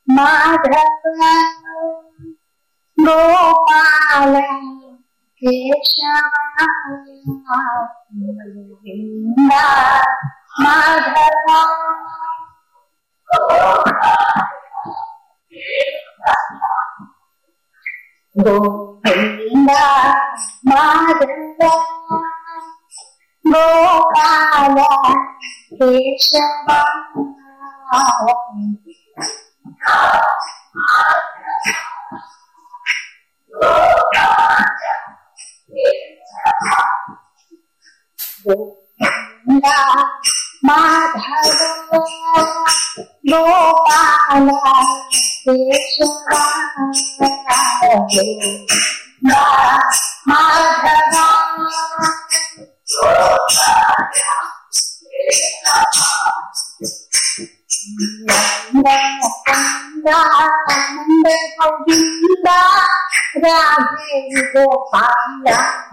మాధవ గోపాల కేశవ గోవింద మాధవ గోవింద మాధవ గోపాల కేశవ గోవింద మాధవ గోపాల కేశవ గోవింద మాధవ నంద గోవింద రాధే గోపాల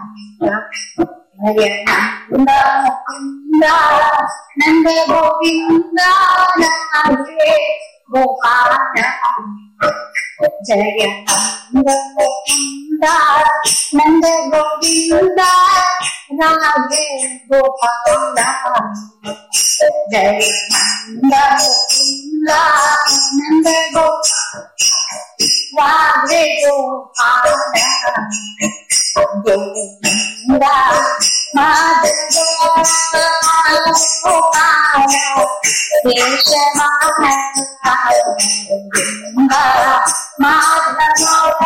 హరే నంద ముకుంద నంద గోవింద రాధే గోపాల జయ నంద ముకుంద నంద గోవింద రాధే గోపాల జయ నంద ముకుంద నంద గోపాల రాధే గోపాల గోవింద మాధవ గోపాల కేశవ గోవింద మాధవ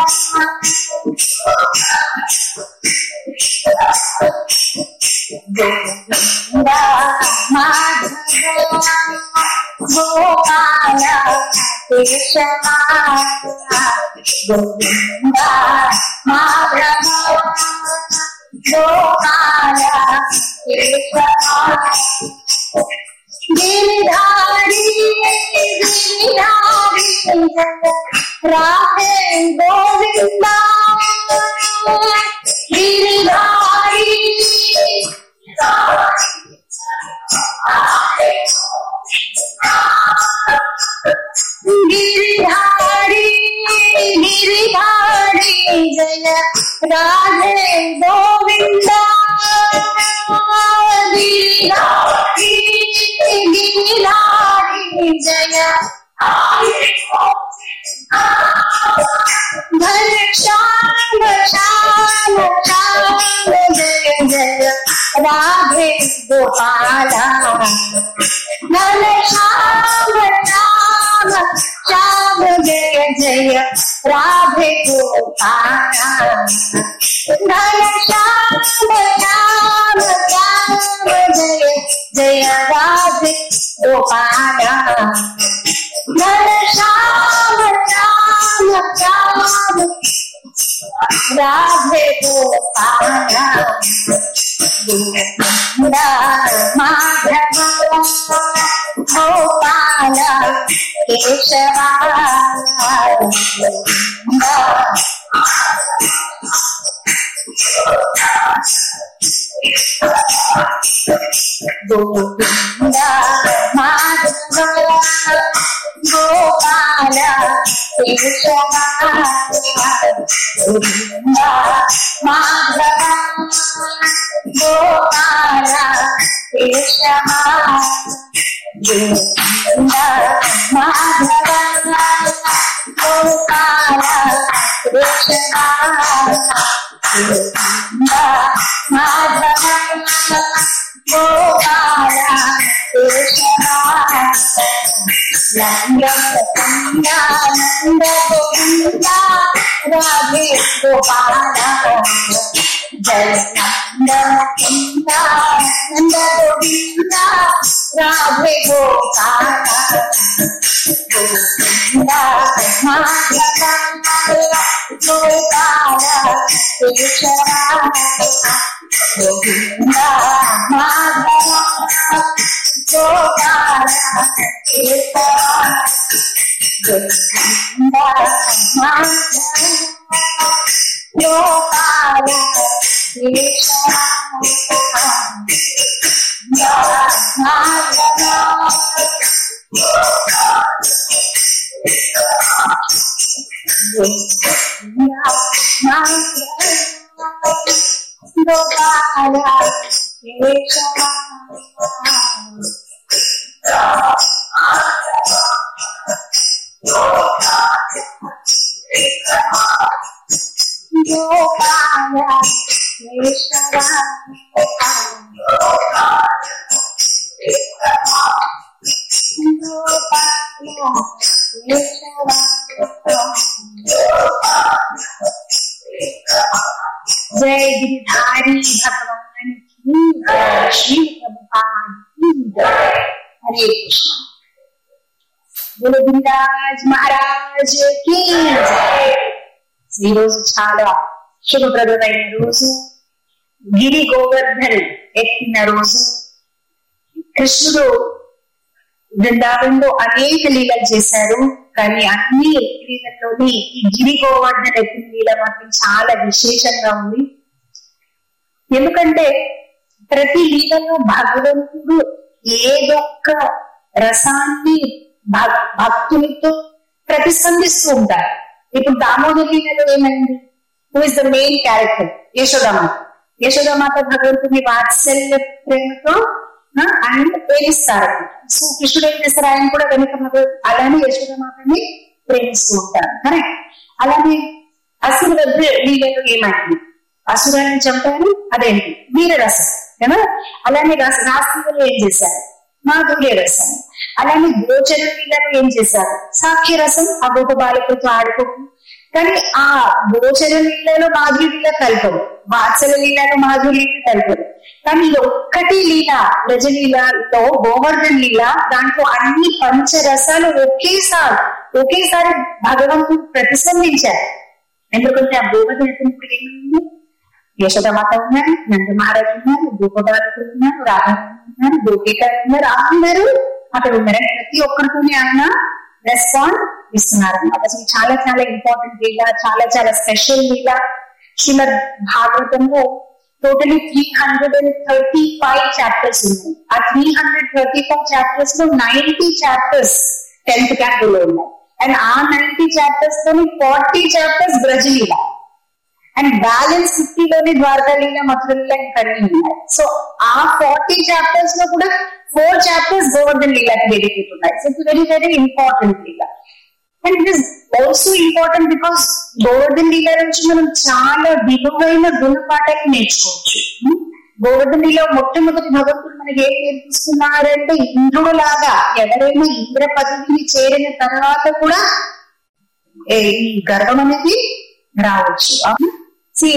గోవింద మాధవ గోపాల కేశవ గోవింద మాధవ గోపాల కేశవ గిరిధారి గిరిధారి రాధే గోవింద గిరిధారి గిరిధారి గిరిధారి జయ రాధే గోవింద గిరిధారి గిరిధారి జయ ఘన శ్యామ శ్యామ శ్యామ జయ జయ రాధే గోపాల ఘన శ్యామ శ్యామ శ్యామ జయ జయ రాధే గోపాల ఘన శ్యామ శ్యామ శ్యామ జయ జయ రాధే గోపాల ఘన శ్యామ శ్యామ శ్యామ రాధే గోపాల గోవింద మాధవ గోపాల కేశవ గోవింద గోవింద మాధవ గోపాల కేశవ గోవింద మాధవ గోపాల కేశవ గోవింద మాధవ గోపాల కేశవ గోవింద మాధవ గోపాల నంద గోవింద రాధే గోపాల జయ నంద కుంద నంద గోవింద రాధే గోపాల గోవింద మాధవ గోపాల కేశవ గోవింద మాధవ గోపాల కేశవ గోవింద మాధవ గోపాల కేశవ మాధవ గోపాల కేశవ గోపాల కేశవ గోపాల కేశవ जय गिरिधारी भगवान की जय श्री प्रभुपाद की जय हरे कृष्ण గురు గిరిరాజ్ మహారాజ్ కి జై. ఈ రోజు చాలా శుభప్రదమైన రోజు గిరి గోవర్ధన్ ఎక్కిన రోజు కృష్ణుడు బృందావనంలో అనేక లీలలు చేశారు కానీ అన్ని లీలల్లోని ఈ గిరి గోవర్ధన్ ఎక్కిన లీల మాత్రం చాలా విశేషంగా ఉంది ఎందుకంటే ప్రతి లీలలో భగవంతుడు ఏదొక్క రసాన్ని భక్- భక్తునితో ప్రతిస్పందిస్తూ ఉంటారు ఇప్పుడు దామోదర్ లీలలో ఏమైంది who is the main character Yashodamata Yashodamata భగవంతుని వాత్సల్య ప్రేమతో ఆ, ఆయన ప్రేమిస్తారు సో కృష్ణుడు ఏం చేస్తారు ఆయన కూడా వెనుక భగవ- అలానే యశోదామాతని ప్రేమిస్తూ ఉంటారు కరెక్ట్ అలానే అసుర లీలలో ఏమైంది అసురాన్ని చంపారు అదేంటి వీరరసం కదా అలానే రస రాష్ట్రంలో ఏం చేశారు మాధుర్య రసం అలానే గోచర లీలలో ఏం చేశారు సాఖ్య రసం ఆ గోప బాలికలతో ఆడుకోవడం కానీ ఆ గోచర లీలలో మాధుర్య లీల కలపదు వాత్సల లీలలో మాధుర్య లీల కలపదు కానీ ఈ ఒక్కటి లీల రజలీలలో గోవర్ధన్ లీల దాంట్లో అన్ని పంచరసాలు ఒకేసారి ఒకేసారి భగవంతుడు ప్రతిస్పందించారు ఎందుకంటే ఆ గోవర్ధన్ ఎత్తినప్పుడు ఏమైంది యశోదమాత ఉన్నారు నంద మహారాజు ఉన్నారు గోపబాలకులు ఉన్నారు రాధారాణి ఉన్నారు గోపిక ఉన్నారు అందరూ అక్కడ ఉన్నారు అంటే ప్రతి ఒక్కరితోనే ఆయన రెస్పాండ్ ఇస్తున్నారు అన్నమాట అసలు చాలా చాలా ఇంపార్టెంట్ లీల చాలా చాలా స్పెషల్ లీల శ్రీమద్ భాగవతంలో totally three hundred and thirty five chapters ఉన్నాయి ఆ three hundred thirty five chapters లో నైన్టీ చాప్టర్స్ టెన్త్ క్యాంపులో ఉన్నాయి అండ్ ఆ నైన్టీ చాప్టర్స్ లోని ఫార్టీ చాప్టర్స్ బ్రజలీల అండ్ బ్యాలెన్స్ ఫిఫ్టీ లోని ద్వారకాలీల మధురలీల ఇంకా అన్ని ఉన్నాయి సో ఆ ఫార్టీ చాప్టర్స్ లో కూడా ఫోర్ చాప్టర్స్ గోవర్ధన్ లీలకి డెడికేట్ ఉన్నాయి so it's very very important లీల and it is also important because Govardhan లీల నుంచి మనం చాలా విలువైన గుణపాఠాలు నేర్చుకోవచ్చు Hmm? గోవర్ధన్ లీల మొట్టమొదటి భగవంతుడు మనకి ఏం నేర్పిస్తున్నారంటే ఇంద్రుడు లాగా ఎవరైనా ఇంద్ర పదవిని చేరిన తర్వాత కూడా ఏ, ఈ గర్వం అనేది రావచ్చు సి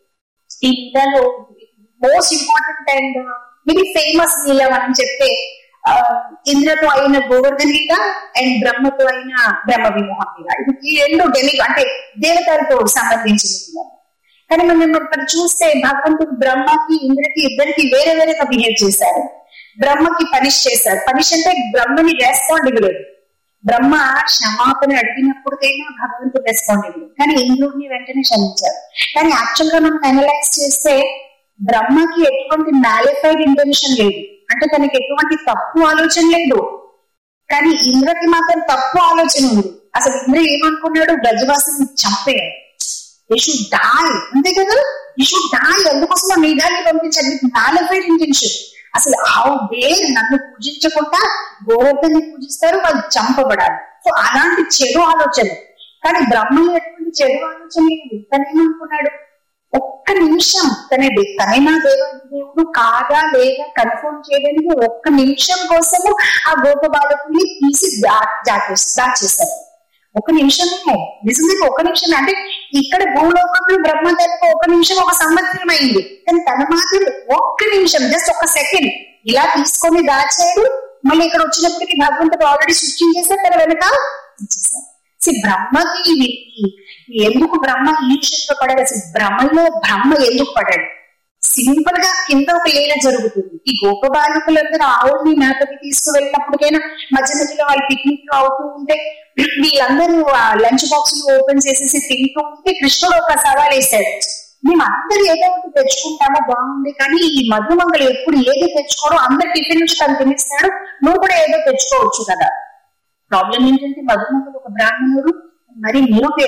ఈ లీలలో most important and very famous లీల మనం చెప్తే ఆ, ఇంద్రతో అయిన గోవర్ధన్ లీల అండ్ బ్రహ్మతో అయిన బ్రహ్మ విమోహం లీల ఇది ఈ రెండు డెలి అంటే దేవతలతో సంబంధించిన లీల కానీ మనం ఇక్కడ చూస్తే భగవంతుడు బ్రహ్మకి ఇంద్రకి ఇద్దరికి వేరే వేరేగా బిహేవ్ చేశారు బ్రహ్మకి పనిష్ చేశారు పనిష్ అంటే బ్రహ్మని రెస్పాండ్ ఇవ్వలేదు బ్రహ్మ క్షమాపణ అడిగినప్పుడుకైనా భగవంతుడు రెస్పాండ్ ఇవ్వలేదు కానీ ఇంద్రుడిని వెంటనే క్షమించారు కానీ యాక్చువల్ గా మనం అనలైజ్ చేస్తే బ్రహ్మకి ఎటువంటి మ్యాలిఫైడ్ ఇంటెన్షన్ లేదు అంటే తనకి ఎటువంటి తప్పు ఆలోచన లేదు కానీ ఇంద్రకి మాత్రం తప్పు ఆలోచన ఉంది అసలు ఇంద్ర ఏమనుకున్నాడు బ్రజవాసిని చంపేయాలి యూ షుడ్ డై అంతే కదా యూ షుడ్ డై అందుకోసం ఆ మేఘాన్ని పంపించాలి మ్యాలిఫైడ్ ఇంటెన్షన్ అసలు హౌ డేర్ నన్ను పూజించకుండా గోవర్ధన్ని పూజిస్తారు వాళ్ళు చంపబడాలి సో అలాంటి చెడు ఆలోచన కానీ బ్రహ్మలో ఎటువంటి చెడు ఆలోచన లేదు తను ఏమనుకున్నాడు ఒక్క నిమిషం తన తనైనా దేవ దేవుడు కాదా లేదా కన్ఫర్మ్ చేయడానికి ఒక్క నిమిషం కోసము ఆ గోప బాలకుని తీసి దా- దాచేసి దాచేశారు ఒక నిమిషమే నిజంగా ఒక నిమిషం అంటే ఇక్కడ భూలోకంలో బ్రహ్మ తనకు ఒక నిమిషం ఒక సంవత్సరం అయింది కానీ తన మాత్రం ఒక్క నిమిషం జస్ట్ ఒక సెకండ్ ఇలా తీసుకొని దాచాడు మళ్ళీ ఇక్కడ వచ్చినప్పటికీ భగవంతుడు ఆల్రెడీ సృష్టించేసారు తన వెనక ఇచ్చేసారు See, బ్రహ్మకి ఇది- ఈ- ఎందుకు బ్రహ్మ ఈ విషయంలో పడాడు అసలు బ్రహ్మలో బ్రహ్మ ఎందుకు పడాడు సింపుల్ గా కింద ఒక లీల జరుగుతుంది ఈ గోప బాలికలందరూ ఆవుల్ని మేతకి తీసుకువెళ్ళినప్పటికైనా మధ్య మధ్యలో వాళ్ళు పిక్నిక్ అవుతూ ఉంటే వీళ్ళందరూ లంచ్ బాక్స్ ఓపెన్ చేసేసి తింటూ ఉంటే కృష్ణుడు ఒక సవాల్ వేశాడు మేము అందరు ఏదో ఒకటి తెచ్చుకుంటామో బాగుంది కానీ ఈ మధుమంగళి ఎప్పుడు ఏది తెచ్చుకోవడం అందరు టిఫిన్ నుంచి తను తినేస్తాడు నువ్వు కూడా ఏదో తెచ్చుకోవచ్చు కదా ప్రాబ్లం ఏంటంటే మధుమంగళి ఒక బ్రాహ్మణుడు మరి నిరుపేదం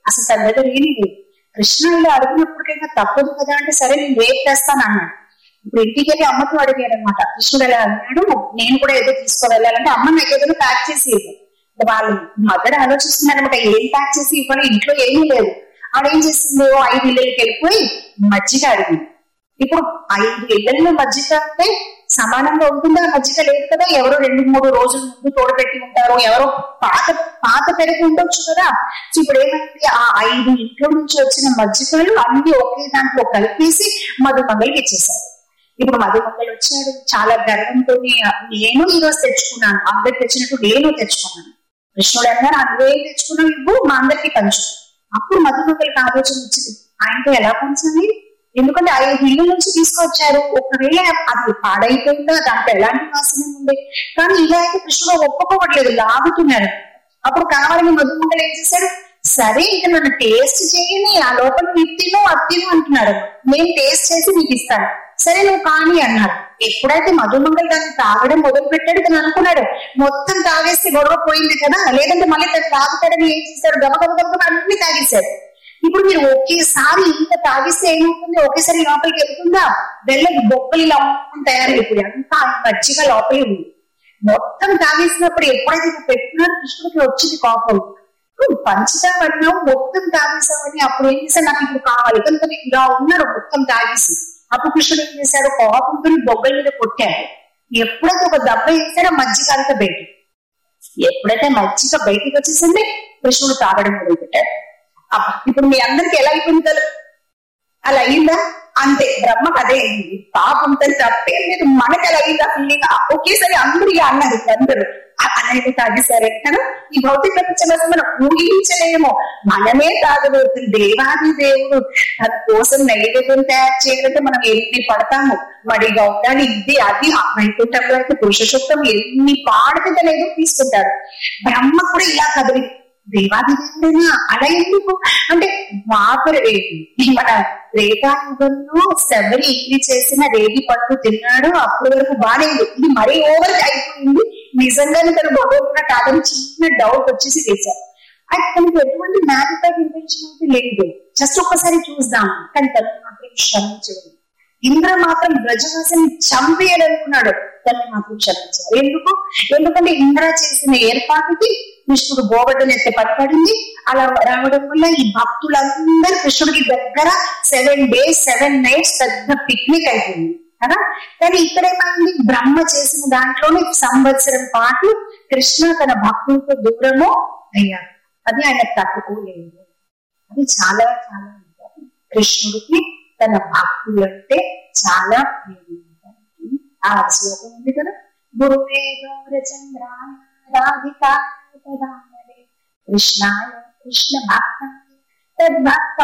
అసలు తన దగ్గర ఏమీ లేదు కృష్ణ ఇలా అడిగినప్పటికైనా తప్పదు కదా అంటే సరే నేను రేపు తెస్తాను అన్నాడు ఇప్పుడు ఇంటికి వెళ్ళి అమ్మతో అడిగాడు అనమాట కృష్ణుడు ఎలా అన్నాడు నేను కూడా ఏదో తీసుకో వెళ్ళాలంటే అమ్మ నాకు ఏదో ప్యాక్ చేసి ఇవ్వు వాళ్ళు మదర్ ఆలోచిస్తున్నారు అనమాట ఏం ప్యాక్ చేసి ఇవ్వాలి ఇంట్లో ఏమీ లేదు ఆడేం చేసింది ఓ ఐదు ఇళ్ళకి వెళ్ళిపోయి మజ్జిగ అడిగింది ఇప్పుడు ఐదు ఇళ్లలో మజ్జిగ అంటే సమానంగా ఉంటుందా మజ్జిగ లేదు కదా ఎవరో రెండు మూడు రోజుల ముందు తోడబెట్టి ఉంటారు ఎవరో పాత పాత పెరుగు ఉండొచ్చు కదా సో ఇప్పుడు ఏమైంది ఆ ఐదు ఇంట్లో నుంచి వచ్చిన మజ్జిగలు అన్ని ఒకే దాంట్లో కలిపేసి మధుమంగళకి ఇచ్చేసారు ఇప్పుడు మధుమంగళి వచ్చాడు చాలా గర్వంతో నేను ఈ రోజు తెచ్చుకున్నాను అందరు తెచ్చినట్టు నేను తెచ్చుకున్నాను కృష్ణుడు అన్నారు అందువేం తెచ్చుకున్నావు ఇవ్వు మా అందరికి పంచు అప్పుడు మధుమంగళికి ఆలోచన వచ్చింది ఆయనతో ఎలా పంచాలి ఎందుకంటే ఐదు ఇళ్ళ నుంచి తీసుకొచ్చారు ఒకవేళ అది పాడైపోయిందా దాంట్లో ఎలాంటి వాసన ఉంది కానీ ఇలా అయితే కృష్ణుడు ఒప్పుకోవట్లేదు లాగుతున్నారు అప్పుడు కావాలని మధుమంగళ ఏం చేశాడు సరే ఇంకా నన్ను టేస్ట్ చేయని ఆ లోపల ఇది తిను అది తిను అంటున్నాడు నేను టేస్ట్ చేసి నీకు ఇస్తాను సరే నువ్వు కానీ అన్నాడు ఎప్పుడైతే మధుమంగళ దాన్ని తాగడం మొదలు పెట్టాడు తను అనుకున్నాడు మొత్తం తాగేస్తే గొడవ పోయింది కదా లేదంటే మళ్ళీ తను తాగుతాడని ఏం చేశాడు గబ గబ గబ అన్ని తాగేశాడు ఇప్పుడు మీరు ఒకేసారి ఇంత తాగిస్తే ఏమవుతుంది ఒకేసారి లోపలికి వెళ్తుందా వెళ్ళదు బొక్కలు ఇలా అమ్ముకుని తయారైపోయి అంతా మజ్జిగ లోపలే ఉంది మొత్తం తాగేసినప్పుడు ఎప్పుడైతే నువ్వు పెట్టినాడు కృష్ణుడికి వచ్చింది కోపం నువ్వు పంచదార పడినావు మొత్తం తాగేసావని అప్పుడు ఏం చేశాడు నాకు ఇప్పుడు కావాలి కనుక ఇలా ఉన్నాడు మొత్తం తాగేసి అప్పుడు కృష్ణుడు ఏం చేశాడు కోపంతో బొగ్గల మీద కొట్టాడు ఎప్పుడైతే ఒక దెబ్బ వేసాడో మజ్జిగ అంతా బయట ఎప్పుడైతే మజ్జిగ బయటికి వచ్చేసింది కృష్ణుడు తాగడం మొదలు పెట్టాడు అబ్బా, ఇప్పుడు మీ అందరికి ఎలా అయిపోయింది కదా అలా అయిందా అంతే బ్రహ్మకు అదే అయింది పాపం తను తప్పేం లేదు మనకి అలా అయిందా ఫీలింగ్ ఒకేసారి అందరూ ఇక అన్నారు ఇప్పుడు అందరూ అనేది తాగేశారే కదా ఈ భౌతిక ప్రపంచంలో అసలు మనం ఊహించలేమో మనమే తాగబోతుంది దేవాది దేవుడు తన కోసం నైవేద్యం తయారు చేయాలంటే మనం ఎన్ని పడతాము మడిగా ఉండాలి ఇది అది ఆ వైకుంఠంలో అయితే పురుష సూక్తం ఎన్ని పాడితే తను ఏదో తీసుకుంటారు బ్రహ్మ కూడా ఇలా కదిలి దేవాది దేవుడైనా అలా ఎందుకు అంటే వాపర ఈ మన రేతాయుగంలో శబరి ఇడ్లీ చేసిన రేగి పట్టు తిన్నాడు అప్పటి వరకు బాగానే ఉంది ఇది మరీ ఓవర్ అయిపోయింది నిజంగానే తను భగవంతుడు కాదని చిన్న డౌట్ వచ్చేసి వేశారు అది తనకి ఎటువంటి మ్యాజికల్ ఇంటెన్షన్ అయితే లేదు జస్ట్ ఒక్కసారి చూద్దాం కానీ తను మాత్రం క్షమించలేదు ఇంద్ర మాత్రం బ్రజవాసిని చంపేయాలనుకున్నాడు తను మాత్రం క్షమించారు ఎందుకు ఎందుకంటే ఇంద్ర చేసిన ఏర్పాటుకి కృష్ణుడు గోవర్ధన ఎత్తే పడిపడింది అలా రావడం వల్ల ఈ భక్తులందరూ కృష్ణుడికి దగ్గర సెవెన్ డేస్ సెవెన్ నైట్స్ పెద్ద పిక్నిక్ అయిపోయింది కదా కానీ ఇక్కడ ఏమైంది బ్రహ్మ చేసిన దాంట్లోనే సంవత్సరం పాటు కృష్ణ తన భక్తులతో దూరము అయ్యారు అది ఆయన తట్టుకోలేదు అది చాలా చాలా important. కృష్ణుడికి తన భక్తులు అంటే చాలా ప్రేమ ఆ శ్లోకం ఉంది కదా గురువే గౌరచంద్రాయ రాధికా తదామరే కృష్ణాయ కృష్ణ భక్త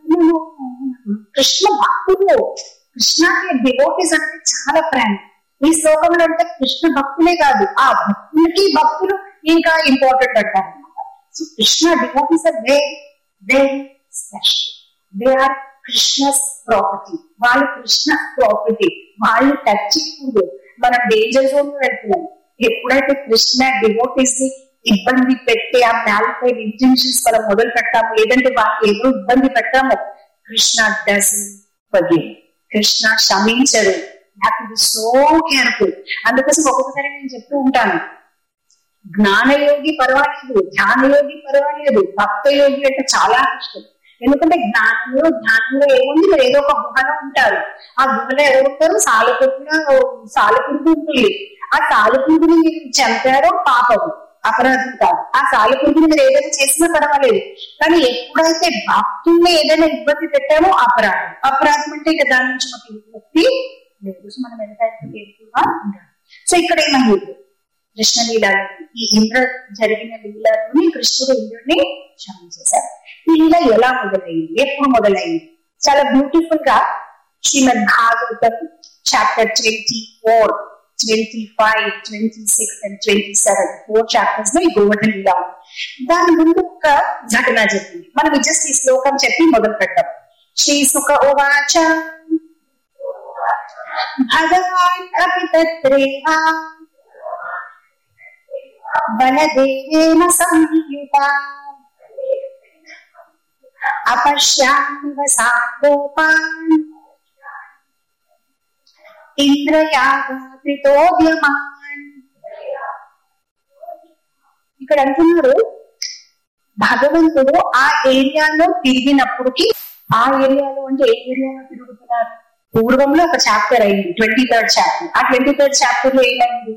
కృష్ణ భక్తులు కృష్ణకి డివోటీస్ అంటే చాలా ప్రేమ ఈ శ్లోకంలో అంటే కృష్ణ భక్తులే కాదు ఆ భక్తులకి భక్తులు ఇంకా ఇంపార్టెంట్ అంటారు so Krishna devotees are very very special they are Krishna's property వాళ్ళు కృష్ణ ప్రాపర్టీ వాళ్ళు టచ్ చేయకూడదు మనం డేంజర్ జోన్ లో వెళ్తున్నాం ఎప్పుడైతే కృష్ణ డివోటీస్ ని ఇబ్బంది పెట్టి ఆ మ్యాలిఫైడ్ ఇంటెన్షన్స్ మనం మొదలు పెట్టాము లేదంటే వాళ్ళకి ఏదో ఇబ్బంది పెట్టాము కృష్ణ డస్ కృష్ణ క్షమించడు హ్యావ్ టు సో కేర్ఫుల్ అందుకోసం ఒక్కొక్కసారి నేను చెప్తూ ఉంటాను జ్ఞానయోగి పర్వాలేదు ధ్యానయోగి పర్వాలేదు భక్త యోగి అంటే చాలా కష్టం ఎందుకంటే జ్ఞానంలో ధ్యానంలో ఏముంది మీరు ఏదో ఒక గుహలో ఉంటారు ఆ గుహలో ఎవరు ఉంటారు సాలపురుగు సాలపురుగు ఉంటుంది ఆ సాలపురుగుని మీరు చంపారో పాపము అపరాధం కాదు ఆ సాలపురుగుని మీరు ఏదైనా చేసినా పర్వాలేదు కానీ ఎప్పుడైతే భక్తుల్ని ఏదైనా ఇబ్బంది పెట్టామో అపరాధం అపరాధం అంటే ఇక దాని నుంచి మాకు విముక్తి లేదు సో మనం ఎంత ఎక్కువగా ఉండాలి సో ఇక్కడ ఏమైంది కృష్ణ లీలలో ఈ ఇంద్ర జరిగిన లీలలోని కృష్ణుడు ఇంద్రుడిని క్షమించేశారు ఈ లీల ఎలా మొదలైంది ఎప్పుడు మొదలైంది చాలా బ్యూటిఫుల్ గా Shrimad Bhagavatam chapter twenty four twenty five twenty six and twenty seven four chapters లో ఈ గోవర్ధన లీల ఉంది దాని ముందు ఒక ఘటన జరిగింది మనం జస్ట్ ఈ శ్లోకం చెప్పి మొదలు పెట్టాం శ్రీ సుఖ ఉవాచ భగవాన్ అపి తత్రేవా బలదేవేన సంయుత అపశ్యామివ సాంగోపాన్ ఇంద్రయాగోద్యమాన్ ఇక్కడ అంటున్నారు భగవంతుడు ఆ ఏరియాలో తిరిగినప్పటికి ఆ ఏరియాలో అంటే ఏ ఏరియాలో తిరుగుతున్నారు పూర్వంలో ఒక చాప్టర్ అయింది ట్వంటీ థర్డ్ చాప్టర్ ఆ ట్వంటీ థర్డ్ చాప్టర్ లో ఏమైంది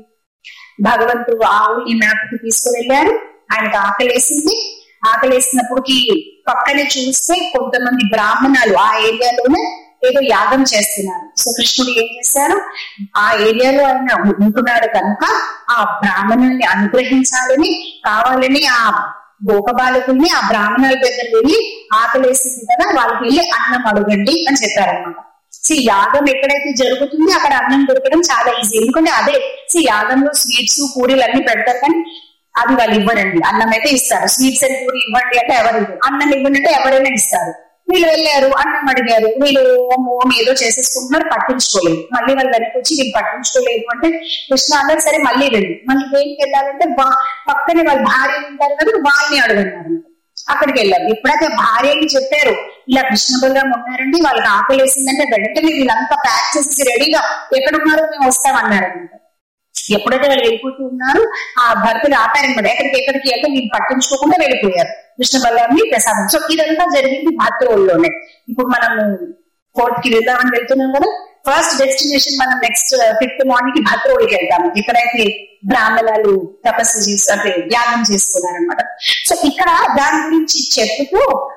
భగవంతుడు ఆవు ఈ మ్యాప్ కి తీసుకువెళ్ళారు ఆయనకు ఆకలేసింది ఆకలేసినప్పటికి పక్కనే చూస్తే కొంతమంది బ్రాహ్మణాలు ఆ ఏరియాలోనే ఏదో యాగం చేస్తున్నారు సో కృష్ణుడు ఏం చేశారు ఆ ఏరియాలో ఆయన ఉంటున్నాడు కనుక ఆ బ్రాహ్మణుల్ని అనుగ్రహించాలని కావాలని ఆ గోప బాలకుల్ని ఆ బ్రాహ్మణుల దగ్గర వెళ్ళి ఆకలేసింది కదా వాళ్ళకి వెళ్ళి అన్నం అడగండి అని చెప్పారనమాట సి యాగం ఎక్కడైతే జరుగుతుంది అక్కడ అన్నం దొరకడం చాలా ఈజీ ఎందుకంటే అదే సి యాగంలో స్వీట్స్ పూరీలు అన్ని పెడతారు కానీ అది వాళ్ళు ఇవ్వరండి అన్నం అయితే ఇస్తారు స్వీట్స్ అండ్ పూరి ఇవ్వండి అంటే ఎవరు ఇవ్వరు అన్నం ఇవ్వండి అంటే ఎవరైనా ఇస్తారు వీళ్ళు వెళ్ళారు అన్నం అడిగారు వీళ్ళు ఓం ఓం ఏదో చేసేసుకుంటున్నారు పట్టించుకోలేదు మళ్ళీ వాళ్ళు వెనక్కి వచ్చి వీళ్ళు పట్టించుకోలేదు అంటే కృష్ణ అన్నారు సరే మళ్ళీ వెళ్ళి మళ్ళీ దేనికి వెళ్ళాలంటే బా- పక్కనే వాళ్ళ భార్య ఉంటారు కదా వాళ్ళని అడగన్నారు అక్కడికి వెళ్ళారు ఎప్పుడైతే భార్యని చెప్పారు ఇలా కృష్ణ బలరాం ఉన్నారండి వాళ్ళకి ఆకలేసిందంటే వెంటనే వీళ్ళంతా ప్యాక్ చేసి రెడీగా ఎక్కడున్నారో మేము వస్తామన్నారు అనమాట ఎప్పుడైతే వాళ్ళు వెళ్ళిపోతూ ఉన్నారు ఆ భర్తలు ఆపారనమాట ఎక్కడికి ఎక్కడికి వెళ్తే వీళ్ళు పట్టించుకోకుండా వెళ్ళిపోయారు కృష్ణ బలరాంని ప్రసాదం సో ఇదంతా జరిగింది భద్రోల్లోనే ఇప్పుడు మనము ఫోర్త్ కి వెళ్దామని వెళ్తున్నాం కదా ఫస్ట్ డెస్టినేషన్ మనం నెక్స్ట్ ఫిఫ్త్ మార్నింగ్ కి భద్రోడికి వెళ్తాము ఎక్కడైతే బ్రాహ్మణాలు తపస్సు చేసి అంటే యాగం చేసుకున్నారనమాట సో ఇక్కడ దాని గురించి చెప్తూ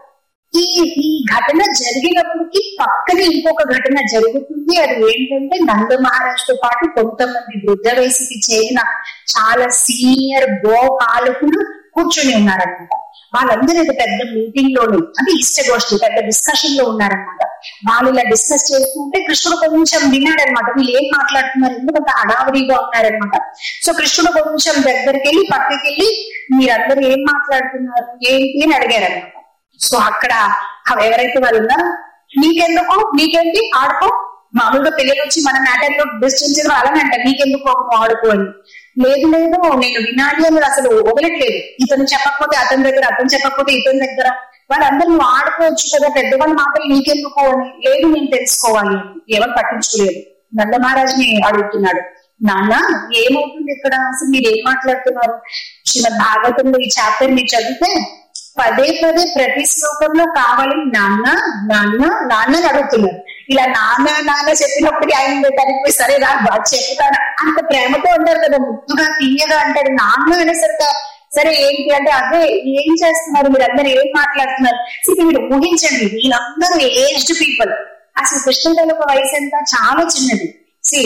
ఈ ఈ ఘటన జరిగినప్పటికీ పక్కన ఇంకొక ఘటన జరుగుతుంది అది ఏంటంటే నంద మహారాజ్ తో పాటు కొంతమంది వృద్ధ వయసుకి చేరిన చాలా సీనియర్ గో పాలకులు కూర్చొని ఉన్నారనమాట వాళ్ళందరూ ఇది పెద్ద మీటింగ్ లోని అంటే ఇష్టగోష్ఠి పెద్ద డిస్కషన్ లో ఉన్నారనమాట వాళ్ళు ఇలా డిస్కస్ చేస్తుంటే కృష్ణుడు కొంచెం విన్నాడనమాట వీళ్ళు ఏం మాట్లాడుతున్నారు ఎందుకంటే హడావుడిగా ఉన్నారనమాట సో కృష్ణుడు కొంచెం దగ్గరికి వెళ్ళి పక్కకి వెళ్ళి మీరందరూ ఏం మాట్లాడుతున్నారు ఏంటి అని అడిగారనమాట సో అక్కడ ఎవరైతే వాళ్ళు ఉన్నారో నీకెందుకు నీకేంటి ఆడుకో మామూలుగా పిల్లలు వచ్చి మన మ్యాటర్ లో డిస్టెన్స్ అలానే అంట నీకెందుకు నువ్వు ఆడుకో అని లేదు లేదు నేను వినాలి అని అసలు వదలట్లేదు ఇతను చెప్పకపోతే అతని దగ్గర అతను చెప్పకపోతే ఇతని దగ్గర వాళ్ళందరూ నువ్వు ఆడుకోవచ్చు కదా పెద్దవాళ్ళ మాటలు నీకెందుకు అని లేదు నేను తెలుసుకోవాలి అని ఎవరు పట్టించుకోలేదు నంద మహారాజ్ని అడుగుతున్నాడు నాన్న ఏమవుతుంది ఇక్కడ అసలు మీరు ఏం మాట్లాడుతున్నారు శ్రీమద్ భాగవతంలో ఈ చాప్టర్ మీరు చదివితే పదే పదే ప్రతి శ్లోకంలో కావాలి నాన్న నాన్న నాన్న అని అడుగుతున్నారు ఇలా నాన్న నాన్న చెప్పినప్పటికీ ఆయన దానికి సరే రా బాగా చెప్తాను అంత ప్రేమతో ఉంటారు కదా ముద్దుగా తీయగా అంటారు నాన్న అనేసరికి సరే ఏంటి అంటే అదే ఏం చేస్తున్నారు మీరు అందరు ఏం మాట్లాడుతున్నారు సరే మీరు ఊహించండి వీళ్ళందరూ ఏజ్డ్ పీపుల్ అసలు కృష్ణుడు ఒక వయసు ఎంత చాలా చిన్నది సి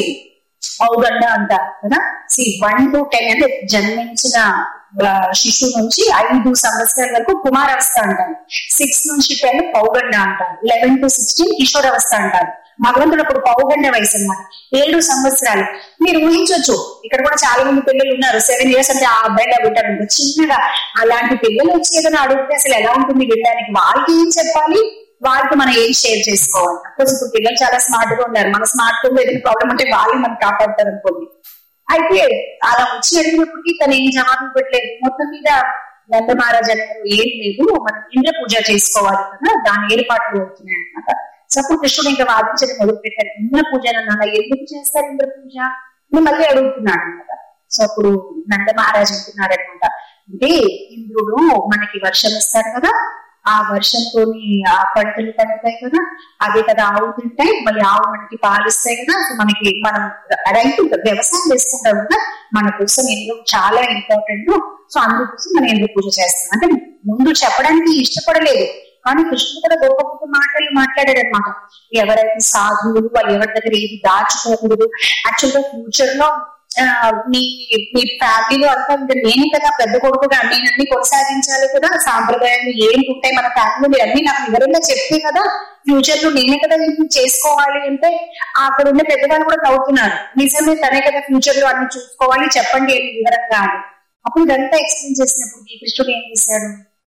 పౌగండ అంటారు కదా సి వన్ టు టెన్ అంటే జన్మించిన ఆ, శిశువు నుంచి ఐదు సంవత్సరాల వరకు కుమారావస్థ అంటారు సిక్స్ నుంచి టెన్ పౌగండ అంటారు లెవెన్ టు సిక్స్టీన్ కిషోరావస్థ అంటారు భగవంతుడు అప్పుడు పౌగండ వయసు అన్నమాట ఏడు సంవత్సరాలు మీరు ఊహించవచ్చు ఇక్కడ కూడా చాలా మంది పిల్లలు ఉన్నారు సెవెన్ ఇయర్స్ అంటే ఆ అబ్బాయిలా వింటారు చిన్నగా అలాంటి పిల్లలు వచ్చి ఏదైనా అడిగితే అసలు ఎలా ఉంటుంది వినడానికి వాళ్ళకి ఏం చెప్పాలి వాళ్ళకి మనం ఏం షేర్ చేసుకోవాలి అఫ్కోర్స్ ఇప్పుడు పిల్లలు చాలా స్మార్ట్ గా ఉన్నారు మన స్మార్ట్ ఫోన్ లో ఏదైనా ప్రాబ్లం ఉంటే వాళ్ళు మనం కాపాడతారు అనుకోండి అయితే అలా వచ్చి అడిగినప్పటికీ తను ఏం జవాబు ఇవ్వట్లేదు మొత్తం మీద నంద మహారాజ్ అన్నారు ఏం లేదు మనం ఇంద్ర పూజ చేసుకోవాలి కదా దాని ఏర్పాట్లు అవుతున్నాయి అనమాట సో అప్పుడు కృష్ణుడు ఇంకా వాదించడం మొదలు పెట్టారు ఇంద్ర పూజ నాన్న ఎందుకు చేస్తారు ఇంద్ర పూజ అని మళ్ళీ అడుగుతున్నాడు అనమాట సో అప్పుడు నంద మహారాజ్ అంటున్నాడు అనమాట అంటే ఇంద్రుడు మనకి వర్షం ఇస్తాడు కదా ఆ వర్షంతో ఆ పంటలు పండుతాయి కదా అదే కదా ఆవు తింటాయి మళ్ళీ ఆవు మనకి పాలిస్తాయి కదా సో మనకి మనం రైతు వ్యవసాయం చేసుకుంటాం కదా మన కోసం ఇంద్రు చాలా ఇంపార్టెంట్ సో అందుకోసం మనం ఇంద్ర పూజ చేస్తాం అంటే ముందు చెప్పడానికి ఇష్టపడలేదు కానీ కృష్ణుడు కూడా గొప్ప గొప్ప మాటలు మాట్లాడాడు అనమాట ఎవరైతే సాధువులు వాళ్ళు ఎవరి దగ్గర ఏది దాచుకోకూడదు యాక్చువల్ గా ఫ్యూచర్ లో ఆ, మీ మీ ఫ్యామిలీలో అంతా ఇంకా నేనే కదా పెద్ద కొడుకుగా నేను అన్ని కొనసాగించాలి కదా సాంప్రదాయాలు ఏంటి ఉంటాయి మన ఫ్యామిలీలో అన్ని నాకు వివరంగా చెప్తే కదా ఫ్యూచర్ లో నేనే కదా ఇది చేసుకోవాలి అంటే అక్కడ ఉన్న పెద్దవాళ్ళు కూడా నవ్వుతున్నారు నిజమే తనే కదా ఫ్యూచర్ లో అన్ని చూసుకోవాలి చెప్పండి ఏంటి వివరంగా అని అప్పుడు ఇదంతా ఎక్స్ప్లెయిన్ చేసినప్పుడు ఈ కృష్ణుడు ఏం చేశాడు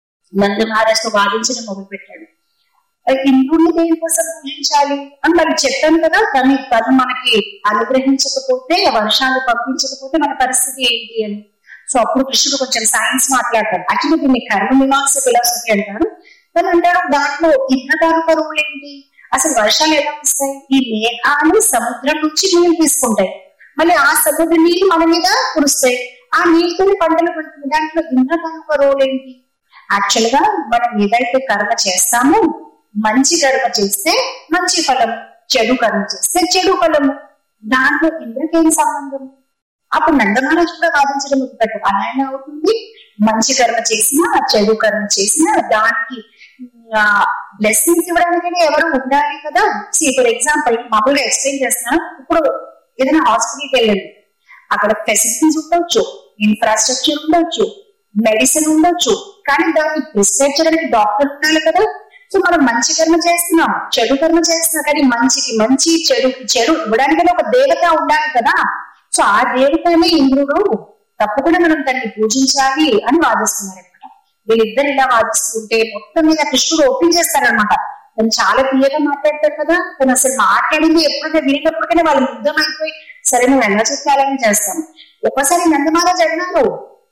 నంద మహారాజ్ తో వాదించడం మొదలు పెట్టాడు ఇంద్రుడిని దేనికోసం పూజించాలి అని మరి చెప్పాను కదా తను తను మనకి అనుగ్రహించకపోతే వర్షాలు పంపించకపోతే మన పరిస్థితి ఏంటి అని సో అప్పుడు కృష్ణుడు కొంచెం సైన్స్ మాట్లాడతాడు యాక్చువల్లీ దీన్ని కర్మ మీమాంస ఫిలాసఫీ అంటారు కానీ అంటాడు దాంట్లో ఇంద్రదారుక రూల్ ఏంటి అసలు వర్షాలు ఎలా వస్తాయి ఈ మేఘాలు సముద్రం నుంచి నీళ్ళు తీసుకుంటాయి మళ్ళీ ఆ సముద్ర నీళ్ళు మన మీద కురుస్తాయి ఆ నీళ్ళతో పంటలు పడుతుంది దాంట్లో ఇంద్రదారుక రోల్ ఏంటి యాక్చువల్ గా మనం ఏదైతే కర్మ చేస్తామో మంచి కర్మ చేస్తే మంచి ఫలం చెడు కర్మ చేస్తే చెడు ఫలము దాంట్లో ఇంద్రకేం సంబంధం అప్పుడు నందమహారాజు కూడా వాదించడం మొదలుపెట్టు అలా ఎలా అవుతుంది మంచి కర్మ చేసినా చెడు కర్మ చేసినా దానికి బ్లెస్సింగ్స్ ఇవ్వడానికైనా ఎవరు ఉండాలి కదా సి ఫర్ ఎగ్జాంపుల్ మామూలుగా ఎక్స్ప్లెయిన్ చేస్తున్నాను ఇప్పుడు ఏదైనా హాస్పిటల్కి వెళ్ళండి అక్కడ ఫెసిలిటీస్ ఉండొచ్చు ఇన్ఫ్రాస్ట్రక్చర్ ఉండొచ్చు మెడిసిన్ ఉండొచ్చు కానీ దాన్ని ప్రిస్క్రైబ్ చేయడానికి డాక్టర్ ఉండాలి కదా సో మనం మంచి కర్మ చేస్తున్నాం చెడు కర్మ చేస్తున్నాం కానీ మంచికి మంచి చెడుకి చెడు ఇవ్వడానికైనా ఒక దేవత ఉండాలి కదా సో ఆ దేవతనే ఇంద్రుడు తప్పకుండా మనం దాన్ని పూజించాలి అని వాదిస్తున్నారు అనమాట వీళ్ళిద్దరు ఇలా వాదిస్తుంటే మొత్తం మీద కృష్ణుడు ఓపెన్ చేస్తారనమాట తను చాలా తీయగా మాట్లాడతాడు కదా తను అసలు మాట్లాడింది ఎప్పుడైతే వినేటప్పటికైనా వాళ్ళు యుద్ధం అయిపోయి సరే నువ్వు ఎలా చెప్పాలని చేస్తాం ఒకసారి నందమహారాజ్ అన్నారు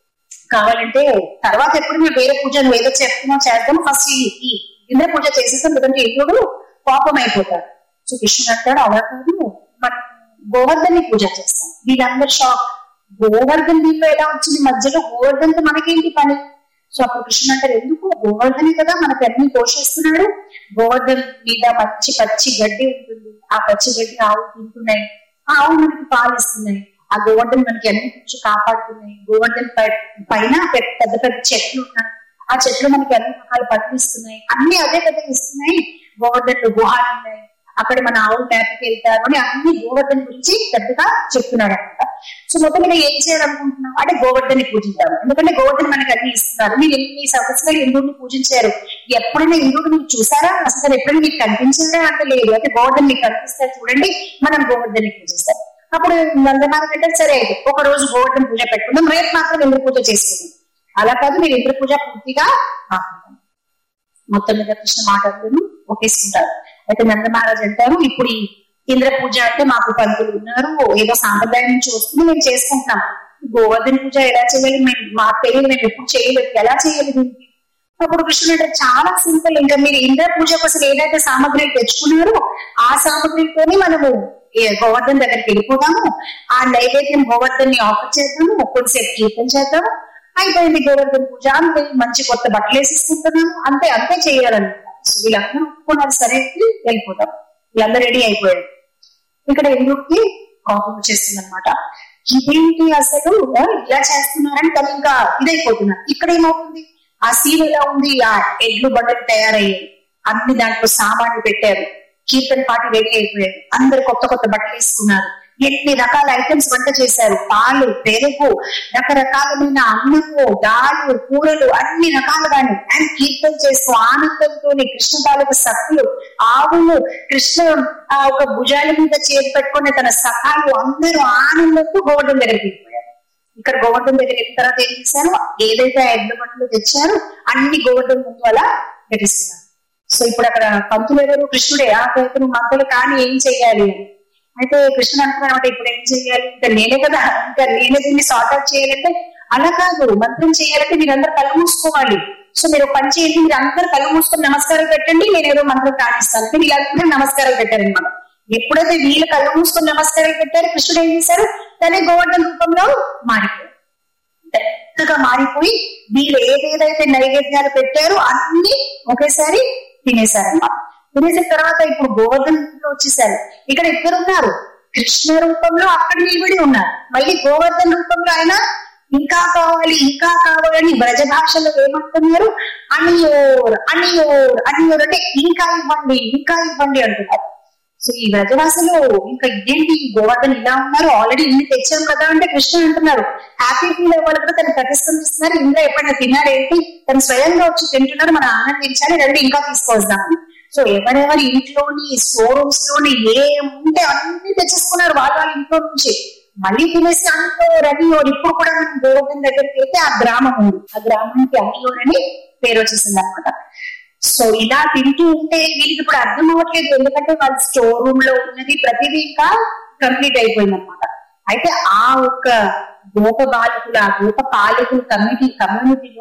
కావాలంటే తర్వాత ఎప్పుడు మేము వేరే పూజ నువ్వు ఏదో చెప్తున్నావు చేద్దాం ఫస్ట్ ఈ ఇంద్ర పూజ చేసేస్తాం లేదంటే ఇంద్రుడు పాపం అయిపోతాడు సో కృష్ణుడు అంటాడు అలా కాదు మనం గోవర్ధన్ని పూజ చేస్తాం వీళ్ళందరూ షాక్ గోవర్ధన్ దీంట్లో ఎలా వచ్చింది మధ్యలో గోవర్ధన్తో మనకేంటి పని సో అప్పుడు కృష్ణుడు అంటారు ఎందుకు గోవర్ధనే కదా మనకు అన్ని పోషిస్తున్నాడు గోవర్ధన్ మీద పచ్చి పచ్చి గడ్డి ఉంటుంది ఆ పచ్చి గడ్డి ఆవులు తింటున్నాయి ఆ ఆవు మనకి పాలు ఇస్తున్నాయి ఆ గోవర్ధన్ మనకి అన్ని కూర్చు కాపాడుతున్నాయి గోవర్ధన్ పైన పెద్ద పెద్ద చెట్లు ఉన్నాయి ఆ చెట్లు మనకి అన్ని రకాల పట్లు ఇస్తున్నాయి అన్ని అదే కదా ఇస్తున్నాయి గోవర్ధన్ లో గుహాలు ఉన్నాయి అక్కడ మన ఆవులు మేతకి వెళ్తారు అని అన్ని గోవర్ధన్ గురించి పెద్దగా చెప్తున్నాడు అనమాట సో మొత్తం మీద ఏం చేయాలనుకుంటున్నాం అంటే గోవర్ధన్ని పూజిద్దాం ఎందుకంటే గోవర్ధన్ మనకి అన్ని ఇస్తున్నారు మీరు ఎన్ని సంవత్సరాలు ఇంద్రుడిని పూజించారు ఎప్పుడైనా ఇంద్రుడు మీరు చూసారా అసలు ఎప్పుడైనా మీకు కనిపించిందా అంటే లేదు అయితే గోవర్ధన్ మీకు కనిపిస్తారు చూడండి మనం గోవర్ధన్ని పూజిస్తాం అప్పుడు నందమారం అంటే సరే అయితే ఒక రోజు గోవర్ధన్ పూజ పెట్టుకుందాం రేపు మాత్రం ఇంద్ర పూజ చేసుకుందాం అలా కాదు మీరు ఇంద్ర పూజ పూర్తిగా ఆపుతాం మొత్తం మీద కృష్ణ మాటలను ఒకేసుకుంటారు అయితే నందమహారాజ్ అంటారు ఇప్పుడు ఈ ఇంద్ర పూజ అంటే మాకు పంతులు ఉన్నారు ఏదో సాంప్రదాయం నుంచి వస్తుంది మేము చేసుకుంటున్నాం గోవర్ధన పూజ ఎలా చేయాలి మేము మాకు తెలియదు మేము ఎప్పుడు చేయలేదు ఎలా చేయాలి దీనికి అప్పుడు కృష్ణుడు అంటే చాలా సింపుల్ ఇంకా మీరు ఇంద్ర పూజ కోసం ఏదైతే సామాగ్రి తెచ్చుకున్నారో ఆ సామాగ్రితోని మనము గోవర్ధన్ దగ్గరికి వెళ్ళిపోదాము ఆ నైవేద్యం గోవర్ధన్ ని ఆఫర్ చేద్దాము కొద్దిసేపు కీర్తన చేద్దాము అయిపోయింది గోవర్ధన్ పూజ అంతే మంచి కొత్త బట్టలు వేసేసుకుంటున్నాము అంతే అంతే చేయాలన్నమాట సో వీళ్ళందరూ ఒప్పుకున్నారు సరే వెళ్ళిపోతాం వీళ్ళందరూ రెడీ అయిపోయారు ఇక్కడ ఎందుకు కోపం వచ్చేస్తుంది అనమాట ఇదేంటి అసలు ఇలా చేస్తున్నారని తను ఇంకా ఇదైపోతున్నారు ఇక్కడ ఏమవుతుంది ఆ సీన్ ఎలా ఉంది ఆ ఎడ్లు బండలు తయారయ్యాయి అన్ని దాంట్లో సామాన్లు పెట్టారు కీర్తన పాటి రెడీ అయిపోయారు అందరు కొత్త కొత్త బట్టలు వేసుకున్నారు ఎన్ని రకాల ఐటమ్స్ వంట చేశారు పాలు పెరుగు రకరకాలమైన అన్నము దాలు కూరలు అన్ని రకాలుగాను అండ్ కీర్తన చేస్తూ ఆనందంతో కృష్ణ తాలూకు సక్కులు ఆవులు కృష్ణ ఆ ఒక భుజాల మీద చేతి పెట్టుకుని తన సఖాలు అందరూ ఆనందంతో గోవర్ధన్ దగ్గరికి వెళ్ళిపోయారు ఇక్కడ గోవర్ధన్ దగ్గర వెళ్ళిన తర్వాత ఏం చేశారు ఏదైతే ఎడ్ల బట్టలు తెచ్చారో అన్ని గోవర్ధన్ ముందు అలా పెట్టిస్తున్నారు సో ఇప్పుడు అక్కడ పంతులు ఎవరు కృష్ణుడే ఆ పేరు మంతులు కానీ ఏం చెయ్యాలి అని అయితే కృష్ణుడు అంటున్నాడు ఇప్పుడు ఏం చెయ్యాలి ఇంకా నేనే కదా ఇంకా నేనే దీన్ని సార్ట్ అవుట్ చేయాలంటే అలా కాదు మంత్రం చేయాలంటే మీరందరూ కళ్ళు మూసుకోవాలి సో మీరు పని చేయండి మీరు అందరూ కళ్ళు మూసుకొని నమస్కారం పెట్టండి నేను ఏదో మంత్రం కానిస్తాను అంటే వీళ్ళందరూ నమస్కారం పెట్టారనమాట ఎప్పుడైతే వీళ్ళు కళ్ళు మూసుకొని నమస్కారం పెట్టారు కృష్ణుడు ఏం చేశారు తనే గోవర్ధన రూపంలో మారిపోయారు పెద్దగా మారిపోయి వీళ్ళు ఏదేదైతే నైవేద్యాలు పెట్టారో అన్ని ఒకేసారి తినేశారన్నమాట తినేసిన తర్వాత ఇప్పుడు గోవర్ధన్ వచ్చేసారు ఇక్కడ ఇద్దరు ఉన్నారు కృష్ణ రూపంలో అక్కడ నిలబడి ఉన్నారు మళ్ళీ గోవర్ధన్ రూపంలో ఆయన ఇంకా కావాలి ఇంకా కావాలని బ్రజ భాషలో ఏమంటున్నారు అనియోర్ అనియోర్ అనియోర్ అంటే ఇంకా ఇవ్వండి ఇంకా ఇవ్వండి అంటున్నారు సో ఈ వ్రజవాసులు ఇంకా ఇదేంటి గోవర్ధన్ ఇలా ఉన్నారు ఆల్రెడీ ఇన్ని తెచ్చాం కదా అంటే కృష్ణ అంటున్నారు హ్యాపీ ఫీల్ అవ్వాలి కదా తను ప్రతిస్పందిస్తున్నారు ఇందులో ఎప్పుడైనా తిన్నారేంటి తను స్వయంగా వచ్చి తింటున్నారు మనం ఆనందించాలి రండి ఇంకా తీసుకొస్తామని సో ఎవరెవరి ఇంట్లోని స్టోర్ రూమ్స్ లోని ఏముంటే అన్ని తెచ్చేసుకున్నారు వాళ్ళ వాళ్ళ ఇంట్లో నుంచి మళ్ళీ తినేసి అందులో రవియోర్ ఇప్పుడు కూడా మనం గోవర్ధన్ దగ్గరికి వెళ్తే ఆ గ్రామం ఉంది ఆ గ్రామానికి అనియోర్ అని పేరు వచ్చేసింది అనమాట సో ఇలా తింటూ ఉంటే వీళ్ళకి ఇప్పుడు అర్థం అవ్వట్లేదు ఎందుకంటే వాళ్ళ స్టోర్ రూమ్ లో ఉన్నది ప్రతిదీ ఇంకా కంప్లీట్ అయిపోయింది అనమాట అయితే ఆ ఒక్క గోప బాలకులు ఆ గోప పాలకులు కమ్యూనిటీ కమ్యూనిటీలో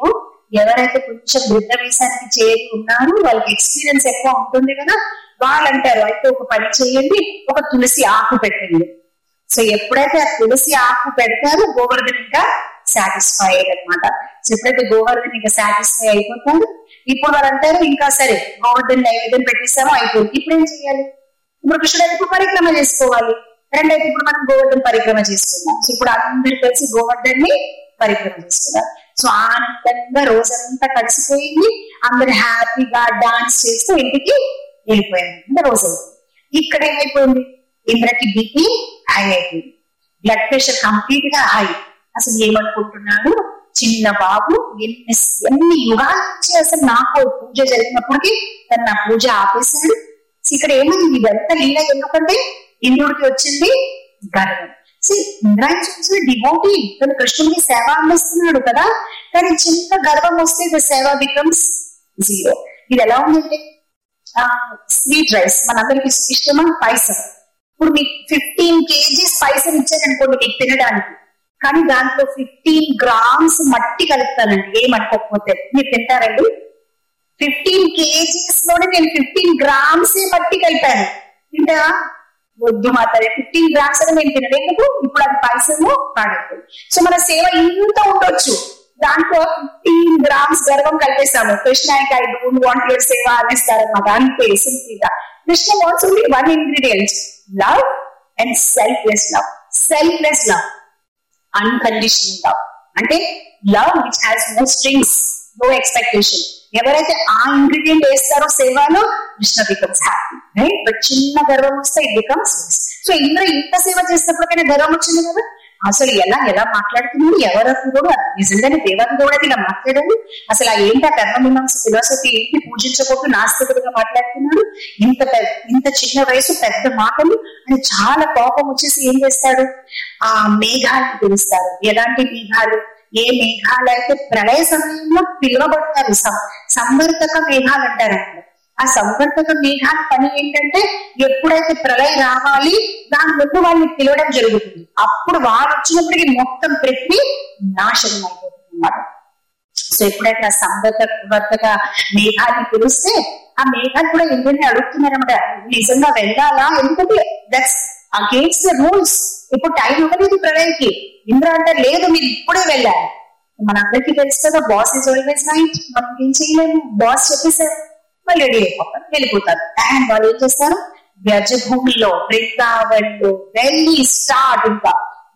ఎవరైతే కొంచెం వృద్ధ వేసానికి చేరి ఉన్నారో వాళ్ళకి ఎక్స్పీరియన్స్ ఎక్కువ ఉంటుంది కదా వాళ్ళు అంటారు అయితే ఒక పని చేయండి ఒక తులసి ఆకు పెట్టండి సో ఎప్పుడైతే ఆ తులసి ఆకు పెడతారో గోవర్ధన్ ఇంకా సాటిస్ఫై అయ్యారు అనమాట సో ఎప్పుడైతే గోవర్ధన్ ఇంకా సాటిస్ఫై అయిపోతారు ఇప్పుడు వాళ్ళు అంటారు ఇంకా సరే గోవర్ధన్ నైవేద్యం పెట్టేసామో అయిపోయింది ఇప్పుడు ఏం చేయాలి ఇప్పుడు కృష్ణుడు ఇప్పుడు పరిక్రమ చేసుకోవాలి రెండైతే ఇప్పుడు మనం గోవర్ధన్ పరిక్రమ చేసుకుందాం సో ఇప్పుడు అందరు కలిసి గోవర్ధన్ ని పరిక్రమ చేసుకుందాం సో ఆనందంగా రోజంతా కలిసిపోయింది అందరు హ్యాపీగా డాన్స్ చేస్తూ ఇంటికి వెళ్ళిపోయారు అంటే రోజు ఇక్కడ ఏమైపోయింది ఇంద్రకి బీపీ హై అయిపోయింది బ్లడ్ ప్రెషర్ కంప్లీట్ గా హై అసలు ఏమనుకుంటున్నాడు చిన్న బాబు ఎన్ని ఎన్ని యుగాల నుంచి అసలు నాకు పూజ జరిగినప్పటికీ తను నా పూజ ఆపేశాడు ఇక్కడ ఏమైంది ఇదంతా లీల ఎందుకంటే ఇంద్రుడికి వచ్చింది గర్వం ఇంద్రాయణ డివోటీ తను కృష్ణుడికి సేవ అందిస్తున్నాడు కదా కానీ చిన్న గర్వం వస్తే ద సేవ బికమ్స్ జీరో ఇది ఎలా ఉందంటే స్వీట్ రైస్ మనందరికి ఇష్టమా పైసా ఇప్పుడు మీకు ఫిఫ్టీన్ కేజీస్ పైసలు ఇచ్చారనుకోండి మీకు తినడానికి కానీ దాంట్లో ఫిఫ్టీన్ గ్రామ్స్ మట్టి కలుపుతానండి ఏమనుకోకపోతే మీరు తింటారండి ఫిఫ్టీన్ కేజీస్ లోనే నేను ఫిఫ్టీన్ గ్రామ్స్ మట్టి కలిపాను తింటా వద్దు మాత్రమే ఫిఫ్టీన్ గ్రామ్స్ అని నేను తినలేము ఇప్పుడు అది పైసలు పాడైపోయింది సో మన సేవ ఇంత ఉండొచ్చు దాంట్లో ఫిఫ్టీన్ గ్రామ్స్ గర్వం కలిపేస్తాము Krishna I don't want your seva అనేస్తారన్నమాట అంతే సింపుల్గా Krishna what's only one ingredient love and selfless love selfless love unconditional love అంటే love which has no strings no expectation ఎవరైతే ఆ ఇంగ్రీడియంట్ వేస్తారో సేవలో Krishna becomes happy right but చిన్న గర్వం వస్తే ఇట్ బికమ్స్ సో ఇంద్ర ఇంత సేవ చేసినప్పటికైనా గర్వం వచ్చింది కదా అసలు ఎలా ఎలా మాట్లాడుతున్నాడు ఎవరప్పుడు కూడా నిజంగానే దేవాది కూడా ఇలా మాట్లాడాడు అసలు ఆ ఏంటి ఆ కర్మమీమాంస ఫిలాసఫీ ఏంటి పూజించకపోతే నాస్తికుడిగా మాట్లాడుతున్నాడు ఇంత ఇంత చిన్న వయసు పెద్ద మాటలు అని చాలా కోపం వచ్చేసి ఏం చేస్తాడు ఆ మేఘాలను పిలుస్తారు ఎలాంటి మేఘాలు ఏ మేఘాలు అయితే ప్రళయ సమయంలో పిలువబడతారు సంవర్తక మేఘాలు అంటారు ఆ సంవర్తక మేఘాల పని ఏంటంటే ఎప్పుడైతే ప్రళయం రావాలి దాని ముందు వాళ్ళని పిలవడం జరుగుతుంది అప్పుడు వాళ్ళు వచ్చినప్పటికీ మొత్తం పృథ్వీ నాశనం అయిపోతుంది అన్నమాట సో ఎప్పుడైతే ఆ సంవర్తక వర్తక మేఘాన్ని పిలిస్తే ఆ మేఘాలు కూడా ఎందుకని అడుగుతున్నారన్నమాట నిజంగా వెళ్ళాలా ఎందుకంటే దట్స్ అగేన్స్ట్ ద రూల్స్ ఇప్పుడు టైం ఇవ్వలేదు ప్రళయకి ఇంద్ర అంటే లేదు మీరు ఇప్పుడే వెళ్ళాలి మనందరికీ తెలుసు కదా బాస్ ఇస్ ఆల్వేస్ రైట్ మనం ఏం చేయలేము బాస్ చెప్పేసారు వాళ్ళు రెడీ అయిపోతారు వెళ్ళిపోతారు అండ్ వాళ్ళు ఏం చేస్తారు వ్యజభూమిలో బృందావన్లో వెళ్ళి స్టార్ట్ ఇంకా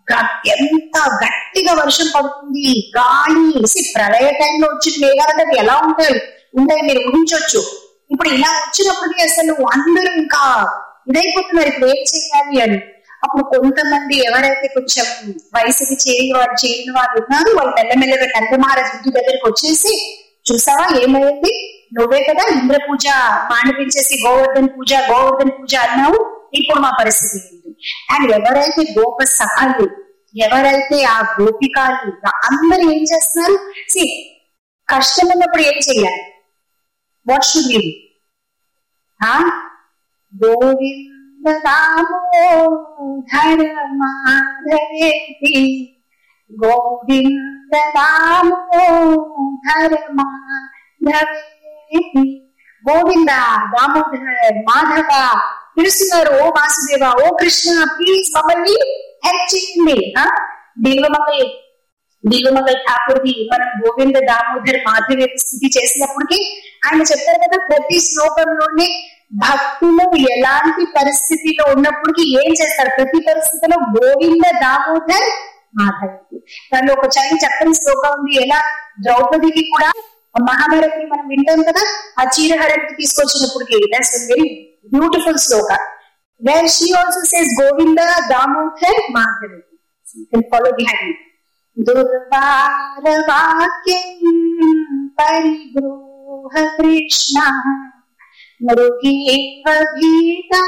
ఎంత గట్టిగా వర్షం పడుతుంది గాలి ప్రళయ టైంలో వచ్చిన మేఘాలంటే అవి ఎలా ఉంటాయి ఉంటాయి మీరు ఊహించవచ్చు ఇప్పుడు ఇలా వచ్చినప్పటికీ అసలు అందరూ ఇంకా ఇదైపోతున్నారు ఇప్పుడు ఏం చేయాలి అని అప్పుడు కొంతమంది ఎవరైతే కొంచెం వయసుకి చేరిన వాళ్ళు చేరిన వాళ్ళు ఉన్నారు వాళ్ళు మెల్లమెల్లగా నందమహారాజ్ ఇంటి దగ్గరికి వచ్చేసి చూసావా ఏమైంది నువ్వే కదా ఇంద్ర పూజ మానిపించేసి గోవర్ధన్ పూజ గోవర్ధన్ పూజ అన్నావు ఇప్పుడు మా పరిస్థితి ఏంటి అండ్ ఎవరైతే గోప సఖాలు ఎవరైతే ఆ గోపికాలు అందరూ ఏం చేస్తున్నారు సి కష్టం ఉన్నప్పుడు ఏం చెయ్యాలి what should you Govinda Damodara మాధవేతి గోవింద దామోధర మాధవేతి గోవింద దామోదర మాధవ పిలుస్తున్నారు ఓ వాసుదేవ ఓ కృష్ణ ప్లీజ్ మమ్మల్ని హెల్ప్ చేయండి దిల్వమంగళ దిల్వమంగళ ఠాకూర్ది మనం గోవింద దామోదర్ మాధవి స్థితి చేసినప్పటికీ ఆయన చెప్తారు కదా ప్రతి శ్లోకంలోనే భక్తులు ఎలాంటి పరిస్థితిలో ఉన్నప్పటికీ ఏం చేస్తారు ప్రతి పరిస్థితిలో గోవింద దామోదర్ మాధవి దానిలో ఒక చైన్ చక్కని శ్లోకం ఉంది ఎలా ద్రౌపదికి కూడా మహాభారత్ని మనం వింటాం కదా ఆ చీరహరణకి తీసుకొచ్చినప్పటికీ that's very beautiful shloka where she also says Govinda Damodar Madhava follow behind దుర్వార వాక్యం పరిగృహ కృష్ణ మృగేవ భీతం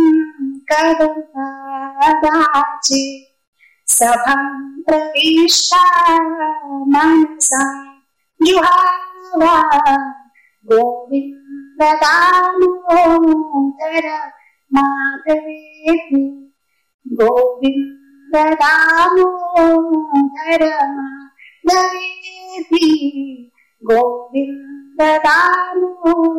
కదాచి సభం ప్రవిష్ట మనసా జుహావా గోవింద దామోదర మాధవేతి గోవింద దామోదర మాధవేతి గోవింద దాము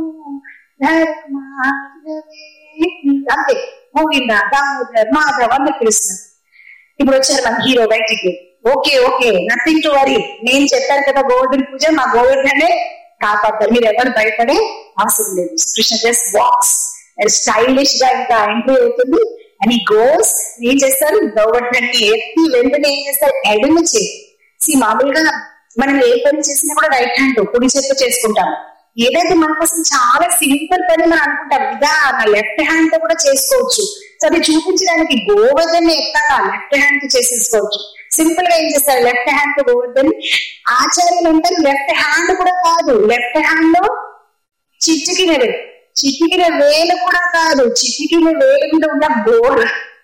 ధర్మాధవే అంతే గోవింద దామోదర్ మాధవ్ అందరు పిలుస్తున్నారు ఇప్పుడు వచ్చారు మన హీరో బయటికి okay okay nothing to worry నేను చెప్పాను కదా గోవర్ధన్ పూజ మా గోవర్ధనే కాపాడతారు మీరు ఎవరు భయపడే అవసరం లేదు కృష్ణ జస్ట్ వాక్స్ స్టైలిష్ గా ఇంకా ఎంట్రీ అవుతుంది అని గోస్ ఏం చేస్తారు గోవర్ధన్ ని ఎత్తి వెంటనే ఏం చేస్తారు ఎడమ చేయి సి మామూలుగా మనం ఏ పని చేసినా కూడా రైట్ హ్యాండ్ కుడి చేతితో చేసుకుంటాం ఏదైతే మన కోసం చాలా సింపుల్ పని మనం అనుకుంటాం ఇదా నా లెఫ్ట్ హ్యాండ్ తో కూడా చేసుకోవచ్చు సో అది చూపించడానికి గోవర్ధన్ ఎత్తాలా లెఫ్ట్ హ్యాండ్ తో చేసేసుకోవచ్చు సింపుల్ గా ఏం చేస్తారు లెఫ్ట్ హ్యాండ్ తో గోవర్ధన్ ఆచార్యులు అంటారు లెఫ్ట్ హ్యాండ్ కూడా కాదు లెఫ్ట్ హ్యాండ్ లో చిటికిన వేలు చిటికిన వేలు కూడా కాదు చిటికిన వేలు మీద ఉన్న గోర్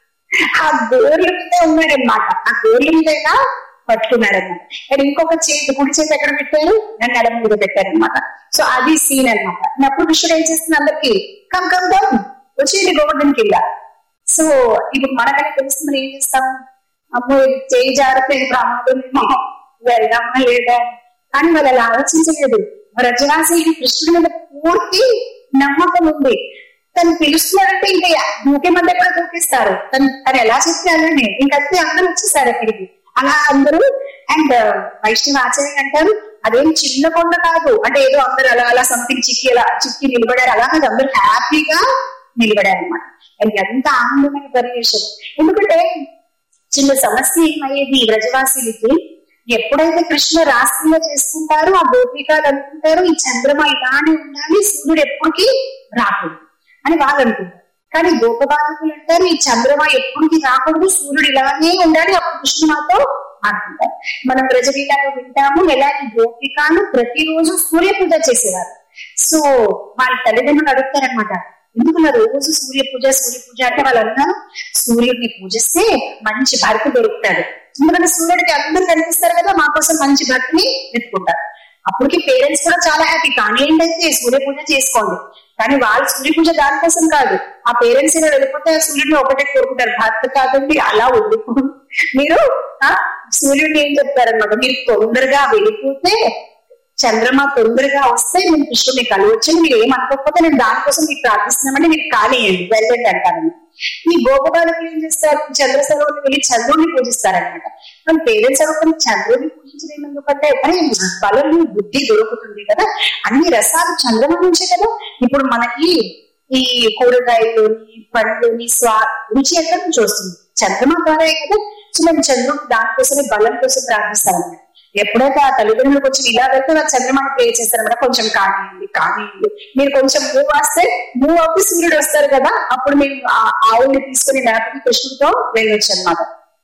ఆ గోర్ల మీద ఉన్నాడనమాట ఆ గోర్ల మీద పట్టుకున్నాడు అనమాట అండ్ ఇంకొక చేతి కుడి చేతి ఎక్కడ పెట్టారు నన్ను నడమ మీద పెట్టారనమాట సో అది సీన్ అనమాట అప్పుడు కృష్ణుడు ఏం చేస్తుంది అందరికి కమ్ కమ్ డౌన్ వచ్చేది గోవర్ధన్ కింద సో ఇప్పుడు మనకనే తెలిసి మనం ఏం చేస్తాం అమ్మో ఇది చేయి జారితే ప్రమాదం ఏమో వెళ్దామా లేదా కానీ వాళ్ళు అలా ఆలోచించలేదు రజవాసి కృష్ణుడి మీద పూర్తి నమ్మకం ఉంది తను పిలుస్తున్నారంటే ఇంకా దూకే మధ్య కూడా దూకిస్తారు తను తను ఎలా చెప్తే అలానే ఇంకతే అందరూ వచ్చేసారు అక్కడికి అలా అందరూ అండ్ వైష్ణవ ఆచార్య అంటారు అదేం చిన్న కొండ కాదు అంటే ఏదో అందరూ అలా అలా సంథింగ్ చిక్కి అలా చిక్కి నిలబడారు అలా కాదు అందరూ హ్యాపీగా నిలబడారు అనమాట అండ్ ఎంత ఆనందమైన పరివేశం ఎందుకంటే చిన్న సమస్య ఏమయ్యేది ఈ వ్రజవాసీలకి ఎప్పుడైతే కృష్ణ రాష్ట్రంలో చేసుకుంటారో ఆ గోపికాలు అనుకుంటారు ఈ చంద్రమ ఇలానే ఉండాలి సూర్యుడు ఎప్పటికీ రాకూడదు అని వాళ్ళు అనుకుంటారు కానీ గోపబాలకులు అంటారు ఈ చంద్రమ ఎప్పటికీ రాకూడదు సూర్యుడు ఇలానే ఉండాలి అప్పుడు కృష్ణ మాతో అనుకుంటారు మనం ప్రజలీలలో వింటాము ఎలాంటి గోపికాలు ప్రతిరోజు సూర్య పూజ చేసేవారు సో వాళ్ళ తల్లిదండ్రులు అడుగుతారనమాట ఎందుకు నా రోజు సూర్య పూజ సూర్య పూజ అంటే వాళ్ళు అన్నారు సూర్యుడిని పూజిస్తే మంచి భర్త దొరుకుతాడు ఎందుకంటే సూర్యుడికి అందరూ కనిపిస్తారు కదా మా కోసం మంచి భర్తని వెతుకుంటారు అప్పటికి పేరెంట్స్ కూడా చాలా హ్యాపీ కానీ ఏంటంటే సూర్య పూజ చేసుకోండి కానీ వాళ్ళు సూర్య పూజ దానికోసం కాదు ఆ పేరెంట్స్ ఇలా వెళ్ళిపోతే ఆ సూర్యుడిని ఒకటే కోరుకుంటారు భర్త కాదండి అలా ఉండిపో మీరు ఆ సూర్యుడిని ఏం చెప్తారనమాట మీరు తొందరగా వెళ్ళిపోతే చంద్రమ తొందరగా వస్తే నేను కృష్ణుడిని కలవచ్చు మీరు ఏమనుకోకపోతే నేను దానికోసం మీకు ప్రార్థిస్తున్నామంటే మీకు కానియండి వెళ్ళండి అంటారన్నమాట ఈ గోపబాలకులు ఏం చేస్తారు చంద్ర సరోవరం వెళ్ళి చంద్రుడిని పూజిస్తారనమాట మన పేరెంట్స్ అనుకుని చంద్రుడిని పూజించడం ఎందుకంటే అరే బలం బుద్ధి దొరుకుతుంది కదా అన్ని రసాలు చంద్రమ నుంచే కదా ఇప్పుడు మనకి ఈ కూరగాయలోని పండ్లోని స్వా రుచి ఎక్కడి నుంచి వస్తుంది చంద్రమ ద్వారా కదా సో మేము చంద్రుడు దానికోసమే బలం కోసం ప్రార్థిస్తామన్నమాట ఎప్పుడైతే ఆ తల్లిదండ్రులకు వచ్చి ఇలా వెళ్తే వాళ్ళు చంద్రమాని ప్రే చేస్తారన్నమాట కొంచెం కానివ్వండి కానివ్వండి మీరు కొంచెం మూవ్ వస్తే మూవ్ అవ్వి సూర్యుడు వస్తారు కదా అప్పుడు మేము ఆ ఆవుల్ని తీసుకుని లేకపోతే కృష్ణుడితో వెళ్ళొచ్చు అనమాట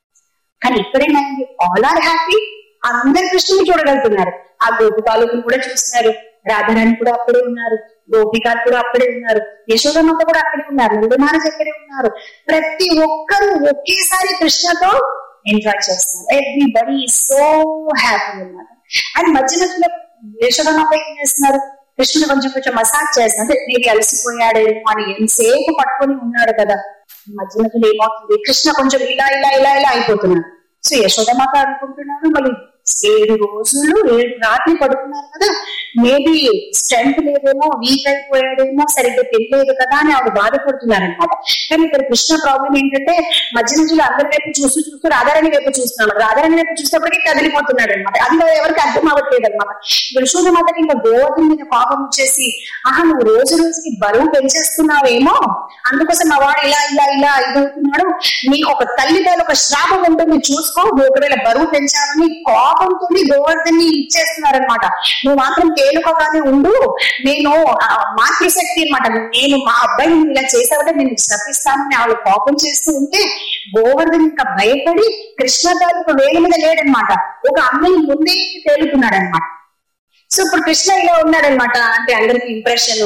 కానీ ఇక్కడేమైంది ఆల్ ఆర్ హ్యాపీ అందరు కృష్ణుని చూడగలుగుతున్నారు ఆ గోపికాలు కూడా చూస్తున్నారు రాధారాణి కూడా అక్కడే ఉన్నారు గోపికాలు కూడా అక్కడే ఉన్నారు యశోదమ్మత కూడా అక్కడే ఉన్నారు నందమారజ్ అక్కడే ఉన్నారు ప్రతి ఒక్కరు ఒకేసారి కృష్ణతో ఎంజాయ్ చేస్తున్నారు ఎవ్రీబడి సో హ్యాపీ అన్నమాట అండ్ మధ్య మధ్యలో యశోదమ్మత ఏం చేస్తున్నారు కృష్ణుడు కొంచెం కొంచెం మసాజ్ చేస్తున్నారు అంటే నీకు అలసిపోయాడేమో అని ఎంతసేపు పట్టుకొని ఉన్నాడు కదా మధ్య మధ్యలో ఏమవుతుంది కృష్ణ కొంచెం ఇలా ఇలా ఇలా ఇలా అయిపోతున్నాడు సో యశోదమాత అనుకుంటున్నాడు మళ్ళీ ఏడు రోజులు ఏడు రాత్రి పడుకున్నారు కదా మేబీ స్ట్రెంత్ లేదేమో వీక్ అయిపోయాడేమో సరిగ్గా తెలియదు కదా అని ఆవిడ బాధపడుతున్నారనమాట కానీ ఇక్కడ కృష్ణ ప్రాబ్లం ఏంటంటే మధ్య మధ్యలో అందరి వైపు చూస్తూ చూస్తూ రాధారాణి వైపు చూస్తున్నాడు రాధారాణి వైపు చూసేప్పటికీ కదిలిపోతున్నాడు అనమాట అది ఎవరికి అర్థం అవ్వట్లేదు అనమాట యశోదమాతకి ఇంకా గోవర్ధన్ మీద కోపం వచ్చేసి ఆహా నువ్వు రోజు రోజుకి బరువు పెంచేస్తున్నావేమో అందుకోసం మా వాడు ఇలా ఇలా ఇలా ఇదవుతున్నాడు నీకు ఒక తల్లి మీద ఒక శ్రాపం ఉంటుంది చూసుకో నువ్వు ఒకవేళ బరువు పెంచావని కోపంతో గోవర్ధన్ని ఇచ్చేస్తున్నారనమాట నువ్వు మాత్రం తేలుకోగానే ఉండు నేను ఆ, మాతృశక్తి అనమాట నేను మా అబ్బాయిని ఇలా చేసావంటే నేను శపిస్తానని ఆవిడ కోపం చేస్తూ ఉంటే గోవర్ధన్ ఇంకా భయపడి కృష్ణ తాలూకు వేల మీద లేడనమాట ఒక అమ్మాయి ముందే తేలుతున్నాడు అనమాట సో ఇప్పుడు కృష్ణ ఇలా ఉన్నాడనమాట అంటే అందరికి ఇంప్రెషన్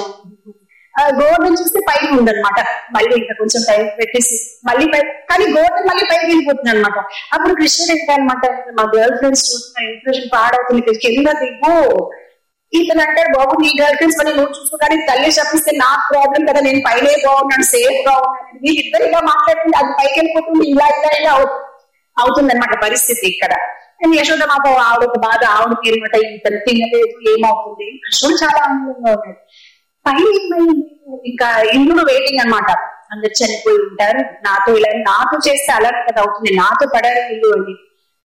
గోవర్ధన్ చూస్తే పైకి ఉందన్నమాట మళ్ళీ ఇంకా కొంచెం టైం పెట్టేసి మళ్ళీ పై కానీ గోవర్ధన్ మళ్ళీ పైకి వెళ్ళిపోతుంది అనమాట అప్పుడు కృష్ణుడు ఎంత అనమాట మా గర్ల్ ఫ్రెండ్స్ చూస్తున్న ఇంప్రెషన్ పాడవుతుంది ఇక్కడ కింద దిగు ఇతను అంటాడు బాబు నీ గర్ల్ ఫ్రెండ్స్ మళ్ళీ నువ్వు చూసుకో కానీ తల్లి చెప్పిస్తే నాకు ప్రాబ్లం కదా నేను పైనే బాగున్నాను సేఫ్ గా ఉన్నాను వీళ్ళిద్దరు ఇలా మాట్లాడుతుంటే అది పైకి వెళ్ళిపోతుంది ఇలా ఇలా ఇలా అవుతుంది అనమాట పరిస్థితి ఇక్కడ నేను యశోద మాకు ఆవిడ ఒక బాధ ఆవిడకి ఏమట ఇంత తినలేదు ఏమవుతుంది కృష్ణుడు చాలా ఆనందంగా ఉన్నాడు పైన ఏమైంది? ఇంకా ఇంద్రుడు వెయిటింగ్ అన్నమాట అందరు చనిపోయి ఉంటారు నాతో ఇలా నాతో చేస్తే అలా కదా అవుతుంది నాతో పడాలి ఇల్లు అని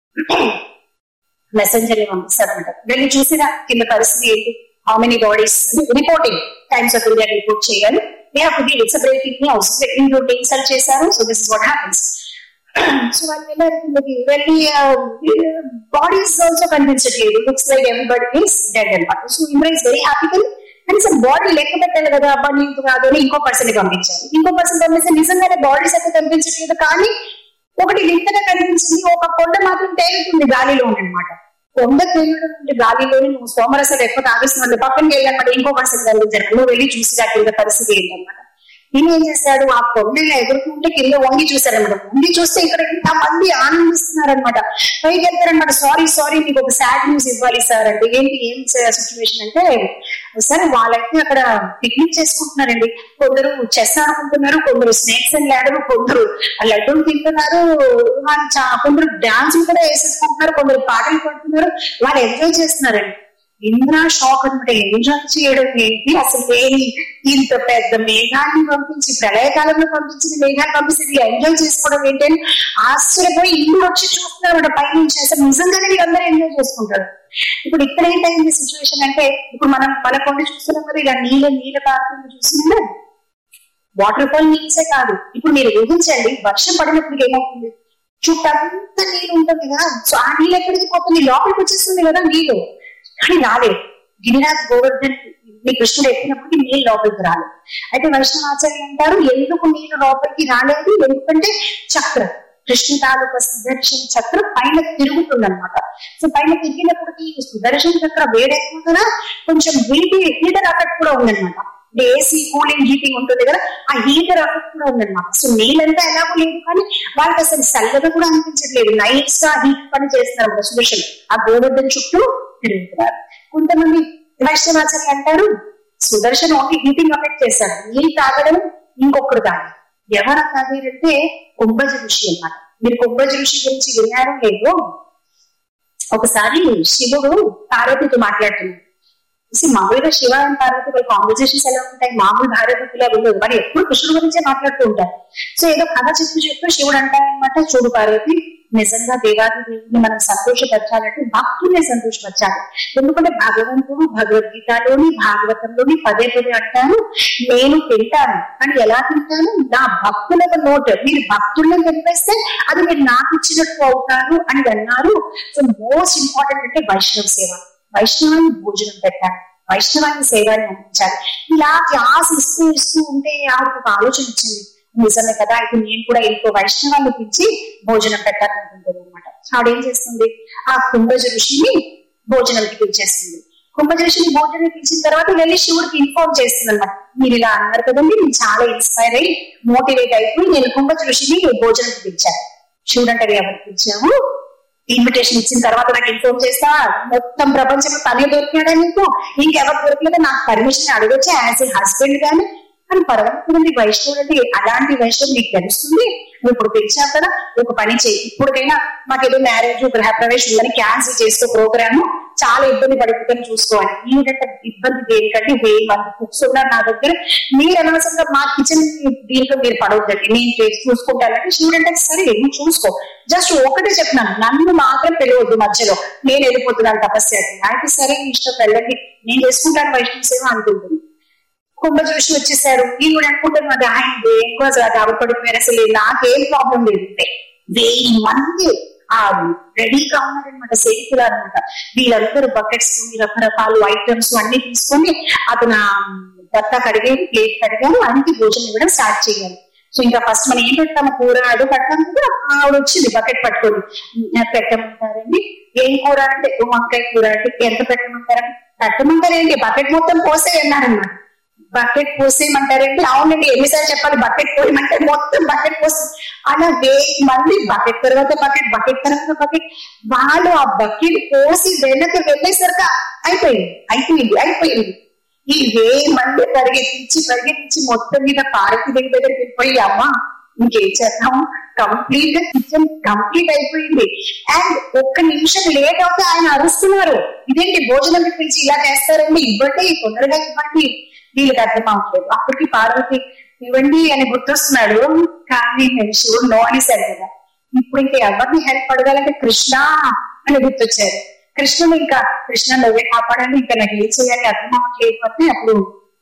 మెసెంజర్ పంపిస్తారనమాట వెళ్ళి చూసినా కింద పరిస్థితి ఏంటి how many bodies reporting Times of India report చేయాలి they have to give it's breaking news include insult చేశారు so this is what happens so వాళ్ళు వెళ్ళారు కిందకి వెళ్ళి బాడీస్ ఆల్సో కనిపించట్లేదు looks like everybody is dead అనమాట so Indra is very happy కనీసం body లెక్క పెట్టాలి కదా అబ్బా నీకు కాదు అని ఇంకో పర్సన్ పంపించారు ఇంకో పర్సన్ పంపిస్తే నిజంగానే బాడీస్ అయితే కనిపించట్లేదు కానీ ఒకటి వింతగా కనిపించింది ఒక కొండ మాత్రం తేలుతుంది గాలిలో అనమాట కొండ తేలడం అంటే గాలిలోని నువ్వు సోమరసాలు ఎక్కువ తాగిస్తున్నాడు పక్కనకి వెళ్ళానమాట ఇంకో పర్సన్ కనిపించారు నువ్వు వెళ్ళి చూసి కింద పరిస్థితి ఏంటన్నమాట ఈయన ఏం చేస్తాడు ఆ కొండని ఎదుర్కొంటే కింద వంగి చూశారనమాట వంగి చూస్తే ఇక్కడ ఇంత మంది ఆనందిస్తున్నారనమాట పైకి వెళ్తారనమాట సారీ సారీ మీకు ఒక సాడ్ న్యూస్ ఇవ్వాలి సార్ అంటే ఏంటి ఏం సిచ్యువేషన్ అంటే సరే వాళ్ళైతే అక్కడ పిక్నిక్ చేసుకుంటున్నారండి కొందరు చెస్ ఆడుకుంటున్నారు కొందరు స్నేక్స్ అండ్ ల్యాడరు కొందరు లడ్డూలు తింటున్నారు వాళ్ళు చా- కొందరు డాన్స్ కూడా వేసేసుకుంటున్నారు కొందరు పాటలు పాడుతున్నారు వాళ్ళు ఎంజాయ్ చేస్తున్నారండి ఇంద్ర షాక్ అనమాట ఎంజాయ్ చేయడం ఏంటి అసలు లేని ఇంత పెద్ద మేఘాన్ని పంపించి ప్రళయకాలంలో పంపించిన మేఘాన్ని పంపించి ఎంజాయ్ చేసుకోవడం ఏంటి అని ఆశ్చర్యపోయి ఇల్లు వచ్చి చూస్తున్నారు పైనుంచి అసలు నిజంగానే వీళ్ళందరూ ఎంజాయ్ చేసుకుంటారు ఇప్పుడు ఇక్కడ ఏంటైంది సిచ్యువేషన్ అంటే ఇప్పుడు మనం మన కొండ చూస్తున్నాం కదా ఇలా నీళ్ళ నీళ్ళ కాకుండా చూస్తున్నాం వాటర్ ఫాల్ నీల్సే కాదు ఇప్పుడు మీరు ఊహించండి వర్షం పడినప్పుడు ఏమవుతుంది చుట్టంతా నీళ్ళు ఉంటుంది కదా సో ఆ నీళ్ళు ఎక్కడికి పోతుంది లోపలికి వచ్చేస్తుంది కదా నీళ్ళు కానీ రాలేదు గిరిరాజ్ గోవర్ధన్ మీ కృష్ణుడు ఎక్కినప్పటికీ నీళ్ళు లోపలికి రాలేదు అయితే వైష్ణవాచార్య అంటారు ఎందుకు నీళ్ళు లోపలికి రాలేదు ఎందుకంటే చక్రం కృష్ణ తాలూకా సుదర్శన చక్రం పైన తిరుగుతుంది అనమాట సో పైన తిరిగినప్పటికీ ఈ సుదర్శన చక్రం వేడెక్కువ కదా కొంచెం హీట్ హీటర్ ఎఫెక్ట్ కూడా ఉందన్నమాట ఏసీ కూలింగ్ హీటింగ్ ఉంటుంది కదా ఆ హీటర్ ఎఫెక్ట్ కూడా ఉందన్నమాట సో నీళ్ళంతా ఎలాగో లేదు కానీ వాళ్ళకి అసలు చల్లగా కూడా అనిపించట్లేదు నైట్స్ గా హీట్ పని చేస్తున్నారు సుదర్శన్ ఆ గోవర్ధన్ చుట్టూ తిరుగుతున్నారు కొంతమంది వైష్ణవాచార్య అంటారు సుదర్శన్ ఓన్లీ హీటింగ్ ఎఫెక్ట్ చేశారు నీళ్ళు తాగడం ఇంకొకరు తాగారు ఎవరు తాగారంటే కుంభజ ఋషి అన్నమాట మీరు కుంభజ ఋషి గురించి విన్నారో లేదో ఒకసారి శివుడు పార్వతితో మాట్లాడుతున్నాడు See, మామూలుగా శివ అండ్ పార్వతి వాళ్ళ కాన్వర్జేషన్స్ ఎలా ఉంటాయి మామూలు భార్యభర్తలా ఉండదు మరి ఎప్పుడు కృష్ణుడు గురించే మాట్లాడుతూ ఉంటారు సో ఏదో కథ చెప్పు చెప్పు శివుడు అంటారనమాట చూడు పార్వతి నిజంగా దేవాది దేవుడిని మనం సంతోషపరచాలంటే భక్తుల్ని సంతోషపరచాలి ఎందుకంటే భగవంతుడు భగవద్గీతలోని భాగవతంలోని పదే పదే అంటాను నేను తింటాను కానీ ఎలా తింటాను నా భక్తుల నోట్ మీరు భక్తులను కనిపిస్తే అది మీరు నాకు ఇచ్చినట్టు అవుతారు అని అన్నారు సో మోస్ట్ ఇంపార్టెంట్ అంటే వైష్ణవ సేవ వైష్ణవాన్ని భోజనం పెట్టాలి వైష్ణవాన్ని సేవని అందించాలి ఇలా క్లాస్ ఇస్తూ ఇస్తూ ఉంటే ఆవిడకు ఒక ఆలోచన వచ్చింది నిజమే కదా ఇప్పుడు నేను కూడా ఇంకో వైష్ణవాన్ని పిలిచి భోజనం పెట్టాలనుకుంటుంది అనమాట ఆవిడ ఏం చేస్తుంది ఆ కుంభజ ఋషిని భోజనంకి పిలిచేస్తుంది కుంభజ ఋషిని భోజనం పిలిచిన తర్వాత వెళ్ళి శివుడికి ఇన్ఫార్మ్ చేస్తుంది అనమాట మీరు ఇలా అన్నారు కదండి నేను చాలా ఇన్స్పైర్ అయ్యి మోటివేట్ అయిపోయి నేను కుంభజ ఋషిని భోజనంకి పిలిచాను శివుడు అంటే ఎవరికి పిలిచాము ఇన్విటేషన్ ఇచ్చిన తర్వాత నాకు ఇన్ఫార్మ్ చేస్తా మొత్తం ప్రపంచంలో తనే దొరికినాడా నీకు ఇంకెవరు దొరకలేదో నాకు పర్మిషన్ అడగొచ్చా యాజ్ ఏ హస్బెండ్ గాని కానీ పర్వాలేదు వైష్ణవుడు అంటే అలాంటి వైష్ణవం నీకు తెలుస్తుంది నువ్వు ఇప్పుడు పిలిచావు కదా ఒక పని చేయి ఇప్పుడుకైనా మాకు ఏదో మ్యారేజ్ గృహప్రవేశం ఉందని క్యాన్సిల్ చేసుకో ప్రోగ్రామ్ చాలా ఇబ్బంది పడిపోతాను చూసుకోవాలి ఈవిడంటే ఇబ్బంది దేనికంటే వెయ్యి మంది కుక్స్ ఉన్నారు నా దగ్గర మీరు అనవసరంగా మా కిచెన్ దీంట్లో మీరు పడవద్దండి నేను చేసి చూసుకుంటానంటే శివుడంటే సరే నువ్వు చూసుకో జస్ట్ ఒకటే చెప్తున్నాను నన్ను మాత్రం తెలియవద్దు మధ్యలో నేను వెళ్ళిపోతున్నాను తపస్సు అయితే సరే నీ ఇష్టం వెళ్ళండి నేను చేసుకుంటాను వైష్ణవ సేవ అనుకుంటుంది కుంభ చూసి వచ్చేసారు నేను కూడా అనుకుంటాను అది ఆయన దేనికో అసలు అది అవపడిపోయారు అసలు నాకేం ప్రాబ్లం లేదు వెయ్యి మంది ఆ రెడీగా ఉన్నారనమాట సేవికులు అనమాట వీళ్ళందరూ బకెట్స్ రకరకాల ఐటమ్స్ అన్ని తీసుకొని అతను దత్త కడిగారు ప్లేట్ కడిగారు అనికి భోజనం ఇవ్వడం స్టార్ట్ చేయాలి సో ఇంకా ఫస్ట్ మనం ఏం పెడతాము కూర అడు పెడతాం కదా ఆవిడ వచ్చింది బకెట్ పట్టుకొని పెట్టమంటారండి ఏం కూర అంటే వంకాయ కూర అంటే ఎంత పెట్టమంటారండి పెట్టమంటారండి బకెట్ మొత్తం పోసే అన్నారన్నమాట బకెట్ పోసేయమంటారండి అవునండి ఎన్నిసార్లు చెప్పాలి బకెట్ పోయమంటే మొత్తం బకెట్ పోసి అలా వెయ్యి మంది బకెట్ తర్వాత బకెట్ బకెట్ తర్వాత బకెట్ వాళ్ళు ఆ బకెట్ పోసి వెనక వెళ్ళేసరికి అయిపోయింది అయిపోయింది అయిపోయింది ఈ వెయ్యి మంది పరిగెత్తించి పరిగెత్తించి మొత్తం మీద పార్వతి దగ్గర దగ్గరికి వెళ్ళిపోయి అమ్మ ఇంకేం చేద్దాం కంప్లీట్ గా కిచెన్ కంప్లీట్ అయిపోయింది అండ్ ఒక్క నిమిషం లేట్ అవుతే ఆయన అరుస్తున్నారు ఇదేంటి భోజనం పిలిచి ఇలా చేస్తారండి ఇవ్వండి తొందరగా ఇవ్వండి వీళ్ళకి అర్థం అవట్లేదు అప్పటికి పార్వతి ఇవ్వండి అని గుర్తొస్తున్నాడు కానీ శివుడు నో అనేసారు కదా ఇప్పుడు ఇంకా ఎవరిని హెల్ప్ అడగాలంటే కృష్ణ అని గుర్తొచ్చారు కృష్ణుడు ఇంకా కృష్ణ నువ్వే కాపాడాలి ఇంకా నాకు ఏం చేయాలి అర్థం అవ్వట్లేదు అంటే అప్పుడు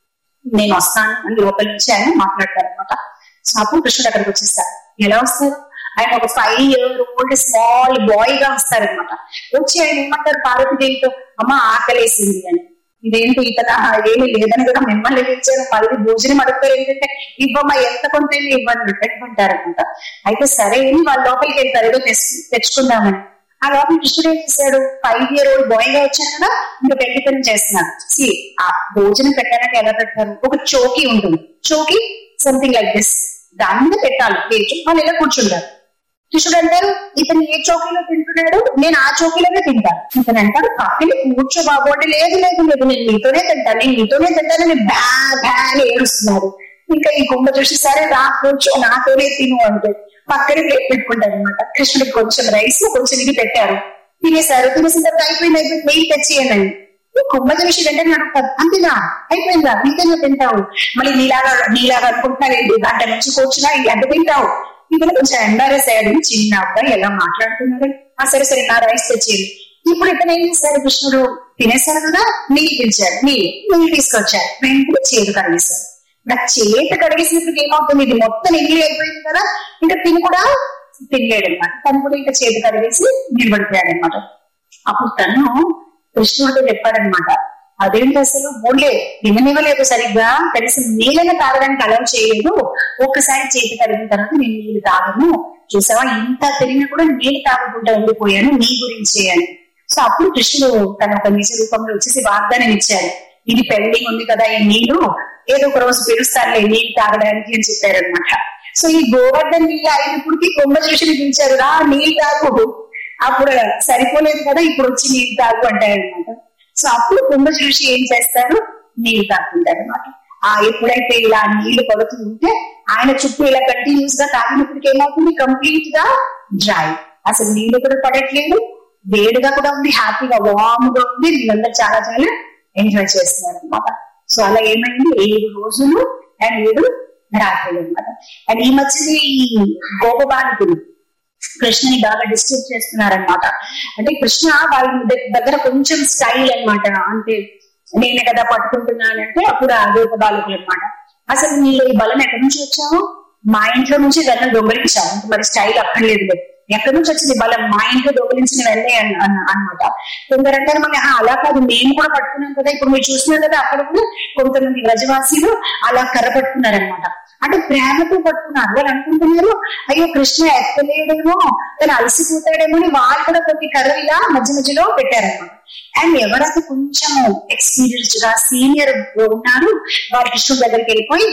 నేను వస్తాను అని లోపల నుంచి ఆయన మాట్లాడతారు అనమాట సో అప్పుడు కృష్ణుడు అక్కడికి వచ్చేస్తారు ఎలా వస్తారు ఆయన ఒక five year old small boy గా వస్తారనమాట వచ్చి ఆయన ఏమంటారు పార్వతీదేవితో అమ్మ ఆకలేసింది అని ఇదేంటి ఇతర ఏమీ లేదని కూడా మిమ్మల్ని పిలిచారు మళ్ళీ భోజనం అడుగుతారు ఏంటంటే ఇవ్వమ్మా ఎంత కొంత ఇవ్వండి పెట్టుకుంటారనమాట అయితే సరే అని వాళ్ళ లోపలికి వెళ్తారు ఏదో తెచ్చు తెచ్చుకుందామని ఆ లోపల కృష్ణుడు ఏం చేశాడు ఫైవ్ ఇయర్ ఓల్డ్ బాయ్ గా వచ్చారు కదా ఇంకా పెళ్లి పని చేస్తున్నారు సి ఆ భోజనం పెట్టడానికి ఎలా పెట్టారు ఒక చోకీ ఉంటుంది చోకీ సంథింగ్ లైక్ దిస్ దాని మీద పెట్టాలి లేచు వాళ్ళు ఇలా కూర్చుంటారు కృష్ణుడు అంటారు ఇతను ఏ చౌకీలో తింటున్నాడు నేను ఆ చౌకీలోనే తింటాను ఇతను అంటారు పక్కన కూర్చో బాబు అంటే లేదు లేదు లేదు నేను నీతోనే తింటాను నేను నీతోనే తింటానని బ్యా బ్యా అని ఏడుస్తున్నారు ఇంకా ఈ కుంభ చూసి సరే రా కూర్చో నాతోనే తిను అంటే పక్కనే ప్లేట్ పెట్టుకుంటారు అనమాట కృష్ణుడికి కొంచెం రైస్ కొంచెం ఇది పెట్టారు తినేసారు తినేసిన తర్వాత అయిపోయింది అయిపోయింది నెయ్యి తెచ్చేయనండి కుంభ చూసి వెంటనే అడుగుతారు అంతేనా అయిపోయిందా నీతోనే తింటావు మళ్ళీ నీలాగా నీలాగా అనుకుంటున్నావు గంట నుంచి కూర్చున్నా ఎంత తింటావు ఇతను కొంచెం ఎంబారెస్ అయ్యాడు చిన్న అబ్బాయి ఎలా మాట్లాడుతున్నాడు ఆ సరే సరే నా రైస్ తెచ్చేది ఇప్పుడు ఇతను ఏం చేశారు కృష్ణుడు తినేశారు కదా నీళ్ళు పిలిచారు నీళ్ళు నీళ్ళు తీసుకొచ్చారు వెంటనే చేదు కడిగేశారు నా చేతి కడిగేసినప్పుడు ఏమవుతుంది ఇది మొత్తం నీళ్ళు అయిపోయింది కదా ఇంకా తిని కూడా తినలేడు అనమాట తను కూడా ఇంకా చేతి కడిగేసి నిలబడిపోయాడు అనమాట అప్పుడు తను కృష్ణుడితో చెప్పాడనమాట అదేంటి అసలు ఊళ్ళే తిననివ్వలేదు సరిగ్గా కనీసం నీళ్ళని తాగడానికి అలౌ చేయలేదు ఒక్కసారి చేతి కడిగిన తర్వాత నేను నీళ్ళు తాగను చూసావా ఇంత తిరిగినా కూడా నీళ్ళు తాగకుండా ఉండిపోయాను నీ గురించి అని సో అప్పుడు కృష్ణుడు తన ఒక నిజ రూపంలో వచ్చేసి వాగ్దానం ఇచ్చారు ఇది పెండింగ్ ఉంది కదా ఈ నీళ్లు ఏదో ఒక రోజు పిలుస్తారులే నీళ్ళు తాగడానికి అని చెప్పారనమాట సో ఈ గోవర్ధన్ నీళ్ళు అయినప్పటికీ కుంభ చూసి పిలిచారు రా నీళ్ళు తాగు అప్పుడు సరిపోలేదు కదా ఇప్పుడు వచ్చి నీళ్ళు తాగు అంటారనమాట సో అప్పుడు కుంభ చూసి ఏం చేస్తారు నీళ్ళు తాగుతుంటారు అనమాట ఆ ఎప్పుడైతే ఇలా నీళ్లు పడుతూ ఉంటే ఆయన చుట్టూ ఇలా కంటిన్యూస్ గా తాగినప్పటికి ఏమవుతుంది కంప్లీట్ గా డ్రై అసలు నీళ్లు కూడా పడట్లేదు వేడిగా కూడా ఉంది హ్యాపీగా వామ్ గా ఉంది వీళ్ళందరూ చాలా చాలా ఎంజాయ్ చేస్తున్నారు అనమాట సో అలా ఏమైంది ఏడు రోజులు అండ్ ఏడు రాత్రులు అనమాట అండ్ ఈ మధ్యనే ఈ గోపబాలికులు కృష్ణని బాగా డిస్టర్బ్ చేస్తున్నారనమాట అంటే కృష్ణ వాళ్ళ దగ్గర కొంచెం స్టైల్ అనమాట అంటే నేనే కదా పట్టుకుంటున్నానంటే అప్పుడు ఆ గోప బాలకులు అనమాట అసలు నీలో ఈ బలం ఎక్కడి నుంచి వచ్చావు మా ఇంట్లో నుంచి వెళ్ళని దొంగలించావు మరి స్టైల్ అక్కర్లేదు లేదు ఎక్కడి నుంచి వచ్చింది బలం మా ఇంట్లో దొంగలించిన వెళ్ళే అనమాట కొందరంటారు మళ్ళీ అలా కాదు మేము కూడా పట్టుకున్నాం కదా ఇప్పుడు మీరు చూస్తున్నారు కదా అక్కడ కూడా కొంతమంది వ్రజవాసీలు అలా కర్ర పట్టుకున్నారనమాట అంటే ప్రేమతో పట్టుకున్నారు వాళ్ళు అనుకుంటున్నారు అయ్యో కృష్ణ ఎత్తలేడేమో తను అలసిపోతాడేమో అని వాళ్ళు కూడా కొద్ది కర్రలు ఇలా మధ్య మధ్యలో పెట్టారనమాట అండ్ ఎవరైతే కొంచెం ఎక్స్పీరియన్స్ గా సీనియర్ ఉన్నారు వారి కృష్ణుడి దగ్గరికి వెళ్ళిపోయి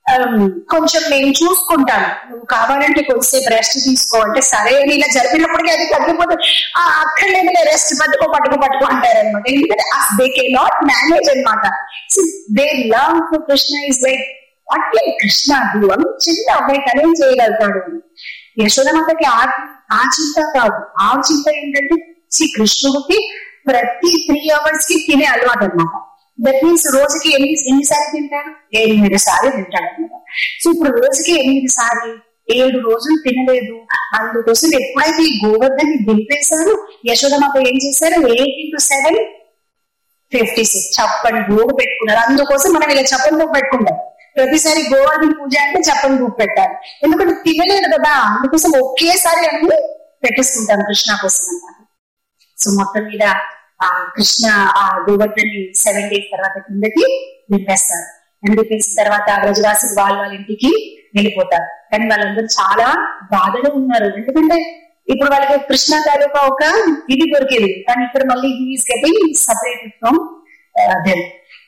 కొంచెం నేను చూసుకుంటాను నువ్వు కావాలంటే కొద్దిసేపు రెస్ట్ తీసుకో అంటే సరే అని ఇలా జరిపినప్పటికీ అది తగ్గిపోతుంది అక్కర్లేదు రెస్ట్ పట్టుకో పట్టుకో పట్టుకో అంటారు అనమాట ఎందుకంటే దే కే నాట్ మేనేజ్ అనమాట they love Krishna is like అట్లే కృష్ణ దూరం చిన్న అబ్బాయి కనేం చేయగలుగుతాడు యశోదమాతకి ఆ ఆ చింత కాదు ఆ చింత ఏంటంటే శ్రీ కృష్ణుడికి ప్రతి త్రీ అవర్స్ కి తినే అలవాటు అనమాట దట్ మీన్స్ రోజుకి ఎన్ని ఎన్నిసార్లు తింటాడు ఎనిమిది సార్లు తింటాడు అనమాట సో ఇప్పుడు రోజుకి ఎనిమిది సార్లు ఏడు రోజులు తినలేదు అందుకోసం ఎప్పుడైతే ఈ గోవర్ధన్ దింపేశారు యశోదమాత ఏం చేశారు eight into seven fifty six చప్పని గోగు పెట్టుకున్నారు అందుకోసం మనం ఇలా చప్పని గోగు పెట్టుకుంటాం ప్రతిసారి గోవర్ధన్ పూజ అంటే చప్పని గోగు పెట్టాలి ఎందుకంటే తినలేదు కదా అందుకోసం ఒకేసారి అన్ని పెట్టేసుకుంటాం కృష్ణ కోసం అన్నమాట సో మొత్తం మీద ఆ కృష్ణ ఆ గోవర్ధన్ సెవెన్ డేస్ తర్వాత కిందకి దింపేస్తారు దింపేసిన తర్వాత బ్రజవాసులు వాళ్ళ వాళ్ళ ఇంటికి వెళ్ళిపోతారు కానీ వాళ్ళందరూ చాలా బాధలో ఉన్నారు ఎందుకంటే ఇప్పుడు వాళ్ళకి కృష్ణ తాలూకా ఒక ఇది దొరికేది కానీ ఇక్కడ మళ్ళీ he's getting separated from them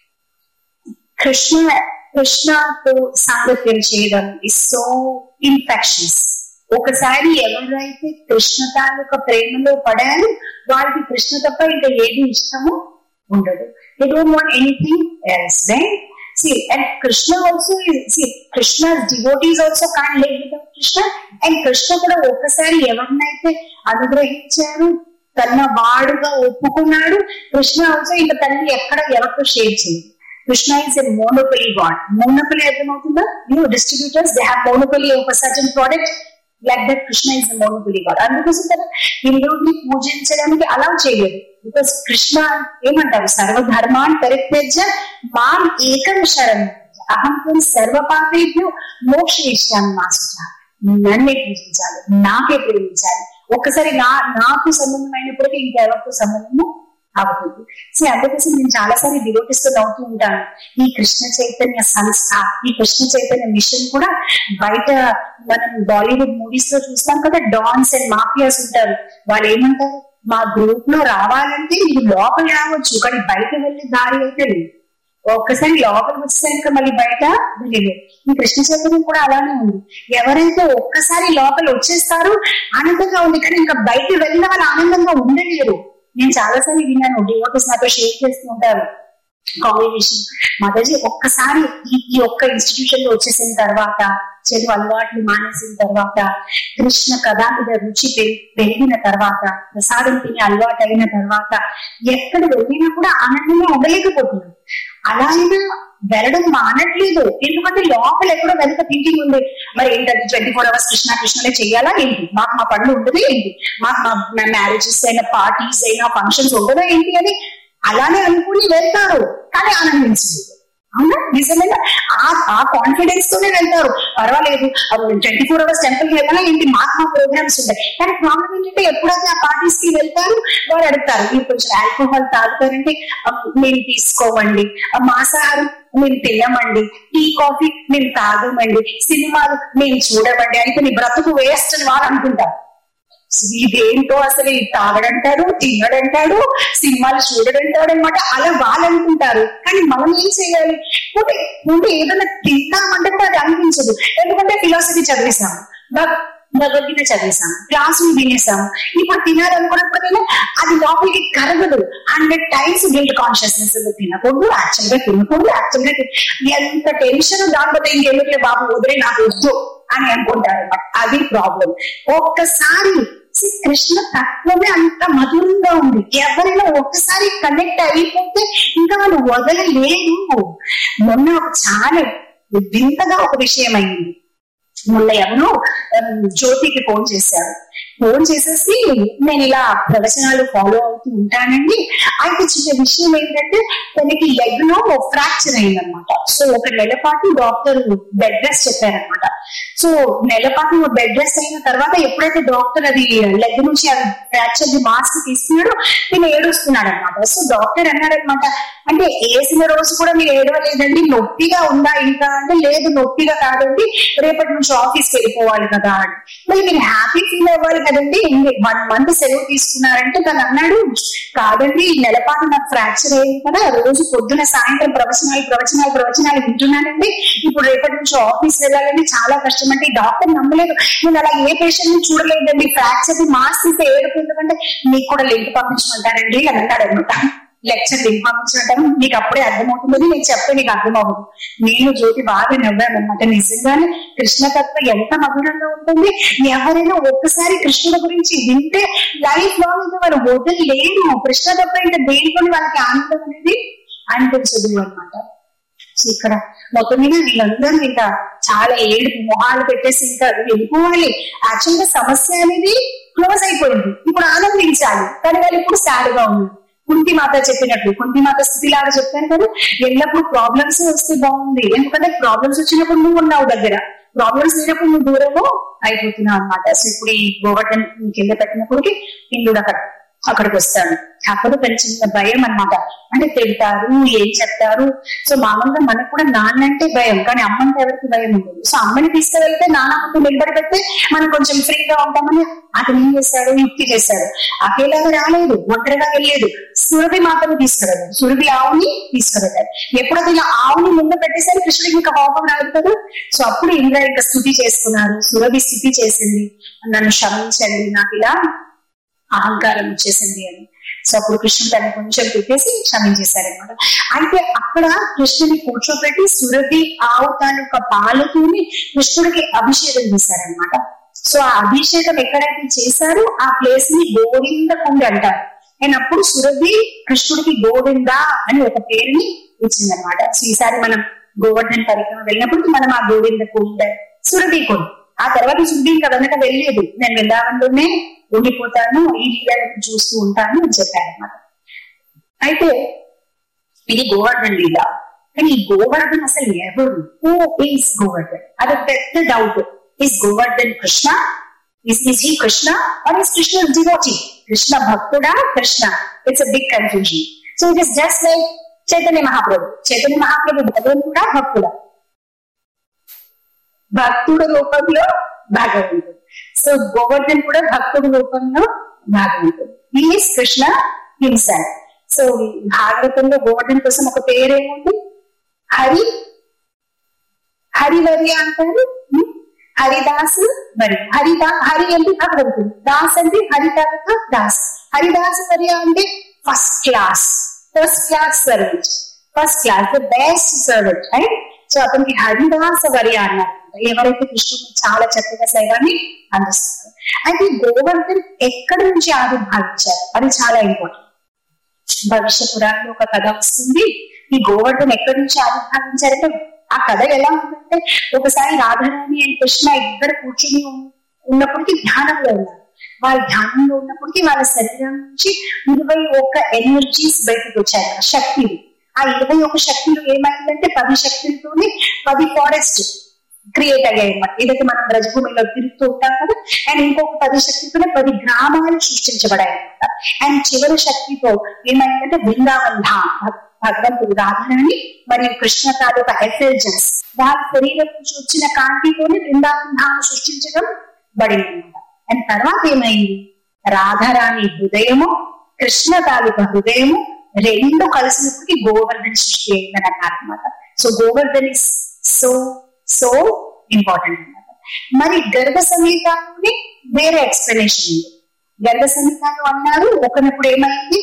Krishna కృష్ణతో సాంగత్యం చేయడం ఇస్ సో ఇన్ఫెక్షన్స్ ఒకసారి ఎవరైతే కృష్ణ తాలూకా ప్రేమలో పడారో వాళ్ళకి కృష్ణ తప్ప ఇంకా ఏది ఇష్టము ఉండదు they don't want anything else right See, and Krishna also is, see, Krishna's devotees also can't live without Krishna and Krishna కూడా ఒక్కసారి ఎవరినైతే అనుగ్రహించారు తన వాడుగా ఒప్పుకున్నాడు కృష్ణ ఆల్సో ఇంకా తల్లి ఎక్కడ ఎవరితో షేర్ చేయదు Krishna is a monopoly god monopoly అర్థమవుతుందా you distributors they have monopoly ఒక certain product like that Krishna is a monopoly god అందుకోసం తన హిందువుని పూజించడానికి అలా చేయలేదు బికాస్ కృష్ణ ఏమంటారు సర్వధర్మాన్ పరిత్యజ్య మాం ఏకం శరణ్ అహం త్వం సర్వ పాపేభ్యో మోక్ష ఇష్టాన్ని మాస్టర్ నన్నే పూజించాలి నాకే ప్రేమించాలి ఒక్కసారి నా నాకు సంబంధమైనప్పటికీ ఇంకెవరితో సంబంధము అవుతుంది సో అందుకోసం నేను చాలాసార్లు డివోటిస్తూ నవ్వుతూ ఉంటాను ఈ కృష్ణ చైతన్య సంస్థ ఈ కృష్ణ చైతన్య మిషన్ కూడా బయట మనం బాలీవుడ్ మూవీస్ లో చూస్తాం కదా డాన్స్ అండ్ మాఫియాస్ ఉంటారు వాళ్ళు ఏమంటారు మా గ్రూప్ లో రావాలంటే మీరు లోపల రావచ్చు కానీ బయట వెళ్ళే దారి అయితే లేదు ఒక్కసారి లోపలికి వచ్చేసాక మళ్ళీ బయట వెళ్ళలేదు ఈ కృష్ణ చైతన్యం కూడా అలానే ఉంది ఎవరైతే ఒక్కసారి లోపల వచ్చేస్తారో ఆనందంగా ఉంది కానీ ఇంకా బయట వెళ్ళిన వాళ్ళు ఆనందంగా ఉండలేరు నేను చాలాసార్లు విన్నాను డివోటీస్ నాతో షేర్ చేస్తూ ఉంటారు కాంబినేషన్ మాతాజీ ఒక్కసారి ఈ ఈ ఒక్క ఇన్స్టిట్యూషన్ లో వచ్చేసిన తర్వాత చెడు అలవాట్లు మానేసిన తర్వాత కృష్ణ కథ మీద రుచి పెరి- పెరిగిన తర్వాత ప్రసాదం తినే అలవాటు అయిన తర్వాత ఎక్కడ వెళ్ళినా కూడా ఆనందంగా ఉండలేకపోతున్నాను అలా అయినా వెళ్ళడం మానట్లేదు ఎందుకంటే లోపల ఎక్కడో వెనక థింకింగ్ ఉంది మరి ఏంటంటే ట్వంటీ ఫోర్ అవర్స్ కృష్ణ కృష్ణలే చెయ్యాలా ఏంటి మాకు మా పనులు ఉండదు ఏంటి మాకు మా మ్యారేజెస్ అయినా పార్టీస్ అయినా ఫంక్షన్స్ ఉండదా ఏంటి అని అలానే అనుకుని వెళ్తారు కానీ ఆనందించలేదు అవునా నిజమేనా ఆ ఆ కాన్ఫిడెన్స్ తోనే వెళ్తారు పర్వాలేదు ట్వంటీ ఫోర్ అవర్స్ టెంపుల్ కి వెళ్ళాలా ఏంటి మాకు మా ప్రోగ్రామ్స్ ఉంటాయి కానీ ప్రాబ్లం ఏంటంటే ఎప్పుడైతే ఆ పార్టీస్ కి వెళ్తారు వారు అడుగుతారు మీరు కొంచెం ఆల్కహాల్ తాగుతారంటే "ఆ, మేము తీసుకోమండి ఆ, మాంసాహారం మేము తినమండి టీ కాఫీ మేము తాగమండి సినిమాలు మేము చూడమండి అయితే నీ బ్రతుకు వేస్ట్ అని వాళ్ళు అనుకుంటారు ఇదేంటో అసలు ఇది తాగడంటాడు తినడంటాడు సినిమాలు చూడడంటాడు అనమాట అలా వాళ్ళు అనుకుంటారు కానీ మనం ఏం చేయాలి పోతే పోతే ఏదైనా తిందామంటే కూడా అది అనిపించదు ఎందుకంటే ఫిలాసఫీ చదివేశాము భగ- భగవద్గీత చదివేశాము క్లాసులు వినేసాము ఇప్పుడు తినాలనుకున్నప్పుడైనా అది లోపలికి కరగదు హండ్రెడ్ టైమ్స్ గిల్ట్ కాన్షియస్నెస్ తినకూడదు యాక్చువల్ గా తినకూడదు యాక్చువల్ గా తిన- ఎంత టెన్షన్ దానిపోతే ఇంకెందుకులే బాబు వదిలే నాకు వద్దు అని అనుకుంటారు అనమాట అది ప్రాబ్లం ఒక్కసారి see, కృష్ణ తత్వమే అంత మధురంగా ఉంది ఎవరైనా ఒక్కసారి కనెక్ట్ అయిపోతే ఇంకా వాళ్ళు వదలలేరు మొన్న ఒక చాలా వింతగా ఒక విషయం అయింది మొన్న ఎవరో ఉమ్, జ్యోతికి ఫోన్ చేశారు ఫోన్ చేసేసి నేను ఇలా ప్రవచనాలు ఫాలో అవుతూ ఉంటానండి అయితే చిన్న విషయం ఏంటంటే తనకి లెగ్ లో ఫ్రాక్చర్ అయిందనమాట సో ఒక నెల పాటు డాక్టర్ బెడ్ రెస్ట్ చెప్పారనమాట సో నెల పాటు బెడ్ రెస్ట్ అయిన తర్వాత ఎప్పుడైతే డాక్టర్ అది లెగ్ నుంచి ఆ ఫ్రాక్చర్ మాస్క్ తీస్తున్నాడో నేను ఏడుస్తున్నాడు అనమాట సో డాక్టర్ అన్నాడనమాట అంటే వేసిన రోజు కూడా మీరు ఏడవలేదండి నొప్పిగా ఉందా ఇంకా అంటే లేదు నొప్పిగా కాదండి రేపటి నుంచి ఆఫీస్కి వెళ్ళిపోవాలి కదా అని మరి మీరు హ్యాపీ ఫీల్ అవ్వాలి కదండి వన్ మంత్ సెలవు తీసుకున్నారంటే తను అన్నాడు కాదండి ఈ నెల పాటు నాకు ఫ్రాక్చర్ అయింది కదా రోజు పొద్దున సాయంత్రం ప్రవచనాలు ప్రవచనాలు ప్రవచనాలు వింటున్నానండి ఇప్పుడు రేపటి నుంచి ఆఫీస్ వెళ్ళాలంటే చాలా కష్టం అంటే ఈ డాక్టర్ నమ్మలేదు నేను అలా ఏ పేషెంట్ ని చూడలేదండి ఫ్రాక్చర్ మాస్క్ ఇస్తే ఏడుపు ఎందుకంటే మీకు కూడా లింక్ పంపించమంటారండి అని అన్నాడు అనమాట లెక్చర్ లింక్ పంపించమంటారు నీకు అప్పుడే అర్థమవుతుందని నేను చెప్తే నీకు అర్థం అవ్వదు నేను జ్యోతి బాగా నవ్వానమాట నిజంగానే కృష్ణతత్వ ఎంత మధురంగా ఉంటుంది ఎవరైనా ఒక్కసారి కృష్ణుడి గురించి వింటే లైఫ్ లాంగ్ ఇంకా వాళ్ళు వదలలేరు కృష్ణతత్వ ఇంకా దేనికొని వాళ్ళకి ఆనందం అనేది అనిపించదు అనమాట సో ఇక్కడ మొత్తం మీద వీళ్ళందరూ ఇంకా చాలా ఏడు మొహాలు పెట్టేసి ఇంకా వెళ్ళిపోవాలి యాక్చువల్ గా సమస్య అనేది క్లోజ్ అయిపోయింది ఇప్పుడు ఆనందించాలి కానీ వాళ్ళు ఇప్పుడు సాడ్ గా ఉన్నారు కుంతి మాత చెప్పినట్లు కుంతి మాత స్థితి లాగా చెప్పాను కదా ఎల్లప్పుడు ప్రాబ్లమ్స్ వస్తే బాగుంది ఎందుకంటే ప్రాబ్లమ్స్ వచ్చినప్పుడు నువ్వు ఉన్నావు దగ్గర ప్రాబ్లమ్స్ లేనప్పుడు నువ్వు దూరము అయిపోతున్నావు అనమాట సో ఇప్పుడు ఈ గోవర్ధన్ కింద పెట్టినప్పటికి ఇందుడు అక్కడ అక్కడికి వస్తాడు అక్కడ పెంచిన భయం అన్నమాట అంటే తింటారు ఏం చెప్తారు సో మామూలుగా మనకు కూడా నాన్న అంటే భయం కానీ అమ్మ అంటే ఎవరికి భయం ఉండదు సో అమ్మని తీసుకువెళ్తే నాన్న ముందు నిలబడి పెడితే మనం కొంచెం ఫ్రీగా ఉంటామని అతను ఏం చేశాడు యుక్తి చేశాడు అకేలాగా రాలేదు ఒంటరిగా వెళ్ళలేదు సురభి మాత్రం తీసుకురాడు సురభి ఆవుని తీసుకురాడు ఎప్పుడైతే ఇలా ఆవుని ముందు పెట్టేసరి కృష్ణుడికి ఇంకా కోపం రాదు కదా సో అప్పుడు ఇంద్ర ఇంకా స్థుతి చేసుకున్నారు సురభి స్థుతి చేసింది నన్ను క్షమించండి నాకు ఇలా అహంకారం వచ్చేసింది అని సో అప్పుడు కృష్ణుడు దాన్ని కొంచెం పెట్టేసి క్షమించేశారనమాట అయితే అక్కడ కృష్ణుని కూర్చోబెట్టి సురభి ఆవు తాలూకా పాలతోని కృష్ణుడికి అభిషేకం చేశారనమాట సో ఆ అభిషేకం ఎక్కడైతే చేశారో ఆ ప్లేస్ ని గోవింద కుండి అంటారు అండ్ అప్పుడు సురభి కృష్ణుడికి గోవింద అని ఒక పేరుని ఇచ్చిందనమాట సో ఈసారి మనం గోవర్ధన్ పరిక్రమ వెళ్ళినప్పుడు మనం ఆ గోవింద కుండ సురభి కుండ ఆ తర్వాత సురభి ఇంకా వెనక వెళ్ళలేదు నేను వెళ్ళాలంలోనే ఉండిపోతాను ఈ లీలను చూస్తూ ఉంటాను అని చెప్పారనమాట అయితే ఇది గోవర్ధన్ లీల కానీ ఈ గోవర్ధన్ అసలు ఎవరు హూ ఈస్ గోవర్ధన్ అది పెద్ద doubt is Govardhan Krishna is is he Krishna or is Krishna devotee Krishna భక్తుడా Krishna it's big confusion so it is just like Chaitanya Mahaprabhu Chaitanya Mahaprabhu భగవంతుడా భక్తుడా భక్తుడు రూపంలో భగవంతుడు సో గోవర్ధన్ కూడా భక్తుడు రూపంలో భగవంతుడు ఈస్ కృష్ణ హింసల్ సో భాగవతంలో గోవర్ధన్ కోసం ఒక పేరేముంది హరి హరివర్య అంటారు హరిదాస్ మరి హరిదా హరి అంటే భగవంతుడు దాస్ అంటే హరిదాస దాస్ హరిదాస్ వర్య అంటే first class first class servant first class the best servant right so అతనికి హరిదాస వర్య అన్నారు ఎవరైతే కృష్ణుడు చాలా చక్కగా శైలాన్ని అందిస్తున్నారు అయితే గోవర్ధన్ ఎక్కడి నుంచి ఆవిర్భావించారు అది చాలా ఇంపార్టెంట్ భవిష్య పురాణంలో ఒక కథ వస్తుంది ఈ గోవర్ధన్ ఎక్కడి నుంచి ఆవిర్భావించారంటే ఆ కథ ఎలా ఉందంటే ఒకసారి రాధారాణి అండ్ కృష్ణ ఇద్దరు కూర్చుని ఉన్నప్పటికీ ధ్యానంలో ఉన్నారు వాళ్ళ ధ్యానంలో ఉన్నప్పటికీ వాళ్ళ శరీరం నుంచి ఇరవై ఒక్క ఎనర్జీస్ బయటకు వచ్చాయి శక్తులు ఆ ఇరవై ఒక శక్తులు ఏమైందంటే పది శక్తులతోనే పది ఫారెస్ట్ క్రియేట్ అయ్యాయి అన్నమాట ఏదైతే మనం బ్రజభూమిలో తిరుగుతూ ఉంటాం కదా అండ్ ఇంకొక పది శక్తితోనే పది గ్రామాలు సృష్టించబడాయి అనమాట అండ్ చివరి శక్తితో ఏమైందంటే బృందావన్ ధామ్ భగవంతుడు రాధారాణి మరియు కృష్ణ తాలూకా ఎఫెల్జెన్స్ వాళ్ళ శరీరం నుంచి వచ్చిన కాంతితోనే బృందావన్ ధామ్ సృష్టించడం బడింది అనమాట అండ్ తర్వాత ఏమైంది రాధారాణి హృదయము కృష్ణ తాలూకా హృదయము రెండు కలిసినప్పటికీ గోవర్ధన్ సృష్టి అయిందని అన్నారు అనమాట so Govardhan is so so important అనమాట మరి గర్భ సమీకాన్ని వేరే ఎక్స్ప్లెనేషన్ ఉంది గర్భ సమీకాలు అన్నారు ఒకనప్పుడు ఏమైంది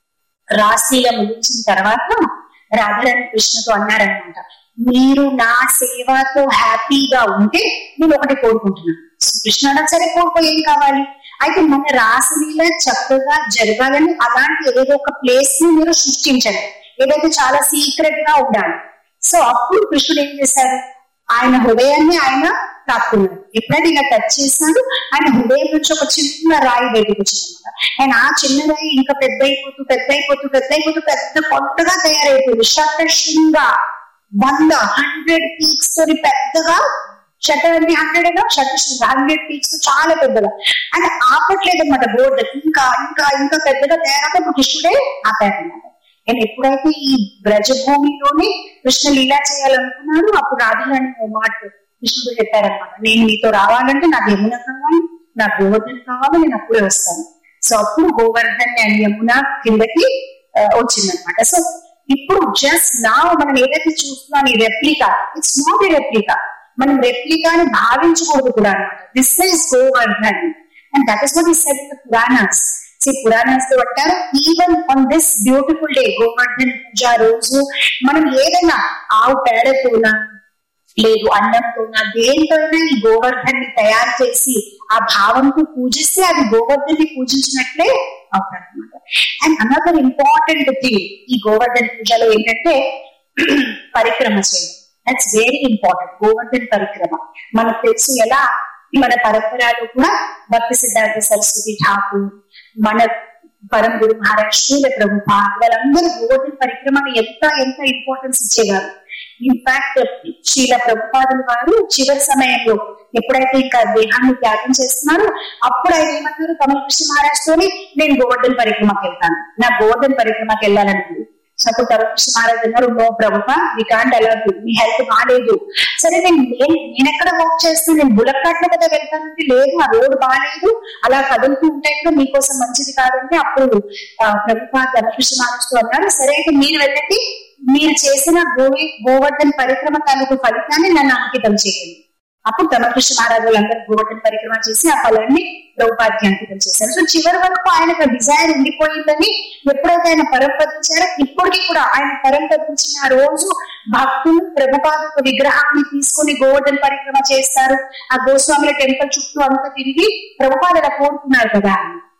రాశిగా ముగించిన తర్వాత రాధారాణి కృష్ణతో అన్నారనమాట మీరు నా సేవతో హ్యాపీగా ఉంటే నేను ఒకటి కోరుకుంటున్నాను కృష్ణ అన్నా సరే కోరుకో ఏం కావాలి అయితే మన రాశిలీల చక్కగా జరగాలని అలాంటి ఏదో ఒక ప్లేస్ ని మీరు సృష్టించండి ఏదైతే చాలా సీక్రెట్ గా ఉండాలి సో అప్పుడు కృష్ణుడు ఏం చేశారు ఆయన హృదయాన్ని ఆయన తాక్కున్నాడు ఎప్పుడైతే ఇలా టచ్ చేసినాడు ఆయన హృదయం నుంచి ఒక చిన్న రాయి బయటకు వచ్చిందన్నమాట ఆయన ఆ చిన్న రాయి ఇంకా పెద్ద అయిపోతూ పెద్ద అయిపోతూ పెద్ద అయిపోతూ పెద్ద కొత్తగా తయారైపోయింది శతశృంగ వంద హండ్రెడ్ పీక్స్ తోని పెద్దగా షట అంటే హండ్రెడ్ ఏదో శతశృంగ హండ్రెడ్ పీక్స్ చాలా పెద్దగా ఆయన ఆపట్లేదు అనమాట బోర్డు ఇంకా ఇంకా ఇంకా పెద్దగా తయారైతే కృష్ణుడే ఆపారనమాట అండ్ ఎప్పుడైతే ఈ బ్రజభూమిలోనే కృష్ణ లీలా చేయాలనుకున్నాడు అప్పుడు రాధారాణి ఓ మాట కృష్ణుడు చెప్పారనమాట నేను మీతో రావాలంటే నాకు యమున కావాలి నాకు గోవర్ధన్ కావాలి నేను అప్పుడే వస్తాను సో అప్పుడు గోవర్ధన్ అండ్ యమున కిందకి వచ్చిందనమాట సో ఇప్పుడు జస్ట్ నా మనం ఏదైతే చూస్తున్నాం ఈ replica it's not a replica మనం రెప్లికాని భావించకూడదు కూడా అనమాట this is Govardhan and that is what ఈ సెట్ పురాణాస్ పురాణాస్ తో అంటారు even on this beautiful day Govardhan Puja రోజు మనం ఏదైనా ఆవు పేడతోన లేదు అన్నంతోన దేనితోనైనా ఈ గోవర్ధన్ ని తయారు చేసి ఆ భావంతో పూజిస్తే అది గోవర్ధన్ ని పూజించినట్లే అవుతారనమాట అండ్ అనదర్ ఇంపార్టెంట్ థింగ్ ఈ గోవర్ధన్ పూజలో ఏంటంటే పరిక్రమ చేయడం దట్స్ వెరీ ఇంపార్టెంట్ గోవర్ధన్ పరిక్రమ మనకు తెలుసు ఎలా మన పరంపరలో కూడా భక్తి సిద్ధార్థ సరస్వతి ఠాకూర్ మన పరం గురు మహారాజ్ శ్రీల ప్రభుప వాళ్ళందరూ గోవర్ధన్ పరిక్రమని ఎంత ఎంత ఇంపార్టెన్స్ ఇచ్చేవారు ఇన్ఫాక్ట్ శీల ప్రభుపాదుల వారు చివరి సమయంలో ఎప్పుడైతే ఇంకా దేహాన్ని త్యాగం చేస్తున్నారో అప్పుడు ఆయన ఏమన్నారు కమల కృష్ణ మహారాజ్ తోని నేను గోవర్ధన్ పరిక్రమకి వెళ్తాను నా గోవర్ధన్ పరిక్రమకి వెళ్ళాలని సో అప్పుడు కమలకృష్ణ మహారాజ్ అన్నారు నో ప్రభుప మీ కాంట్ అలా మీ హెల్త్ బాగాలేదు సరే నేను నేను ఎక్కడ వర్క్ చేస్తాను నేను బులక్కాట్లో కదా వెళ్తానంటే లేదు ఆ రోడ్ బాగాలేదు అలా కదులుతూ ఉంటాయి కదా మీకోసం మంచిది కాదంటే అప్పుడు ప్రభుప కమలకృష్ణ మహారాజ్ తో అన్నారు సరే అయితే మీరు వెళ్ళండి మీరు చేసిన గోవి గోవర్ధన్ పరిక్రమ తాలూకు ఫలితాన్ని నన్ను అంకితం చేయండి అప్పుడు రమకృష్ణ మహారాజు వాళ్ళందరూ గోవర్ధన పరిక్రమ చేసి ఆ ఫలాన్ని ద్రౌపది అంకితం చేశారు సో చివరి వరకు ఆయనకు డిజైర్ ఉండిపోయిందని ఎప్పుడైతే ఆయన పరంపదించారో ఇప్పటికీ కూడా ఆయన పరంపదించిన ఆ రోజు భక్తులు ప్రభుపాద విగ్రహాన్ని తీసుకుని గోవర్ధన పరిక్రమ చేస్తారు ఆ గోస్వాముల టెంపుల్ చుట్టూ అంతా తిరిగి ప్రభుపాద అలా కోరుకున్నారు కదా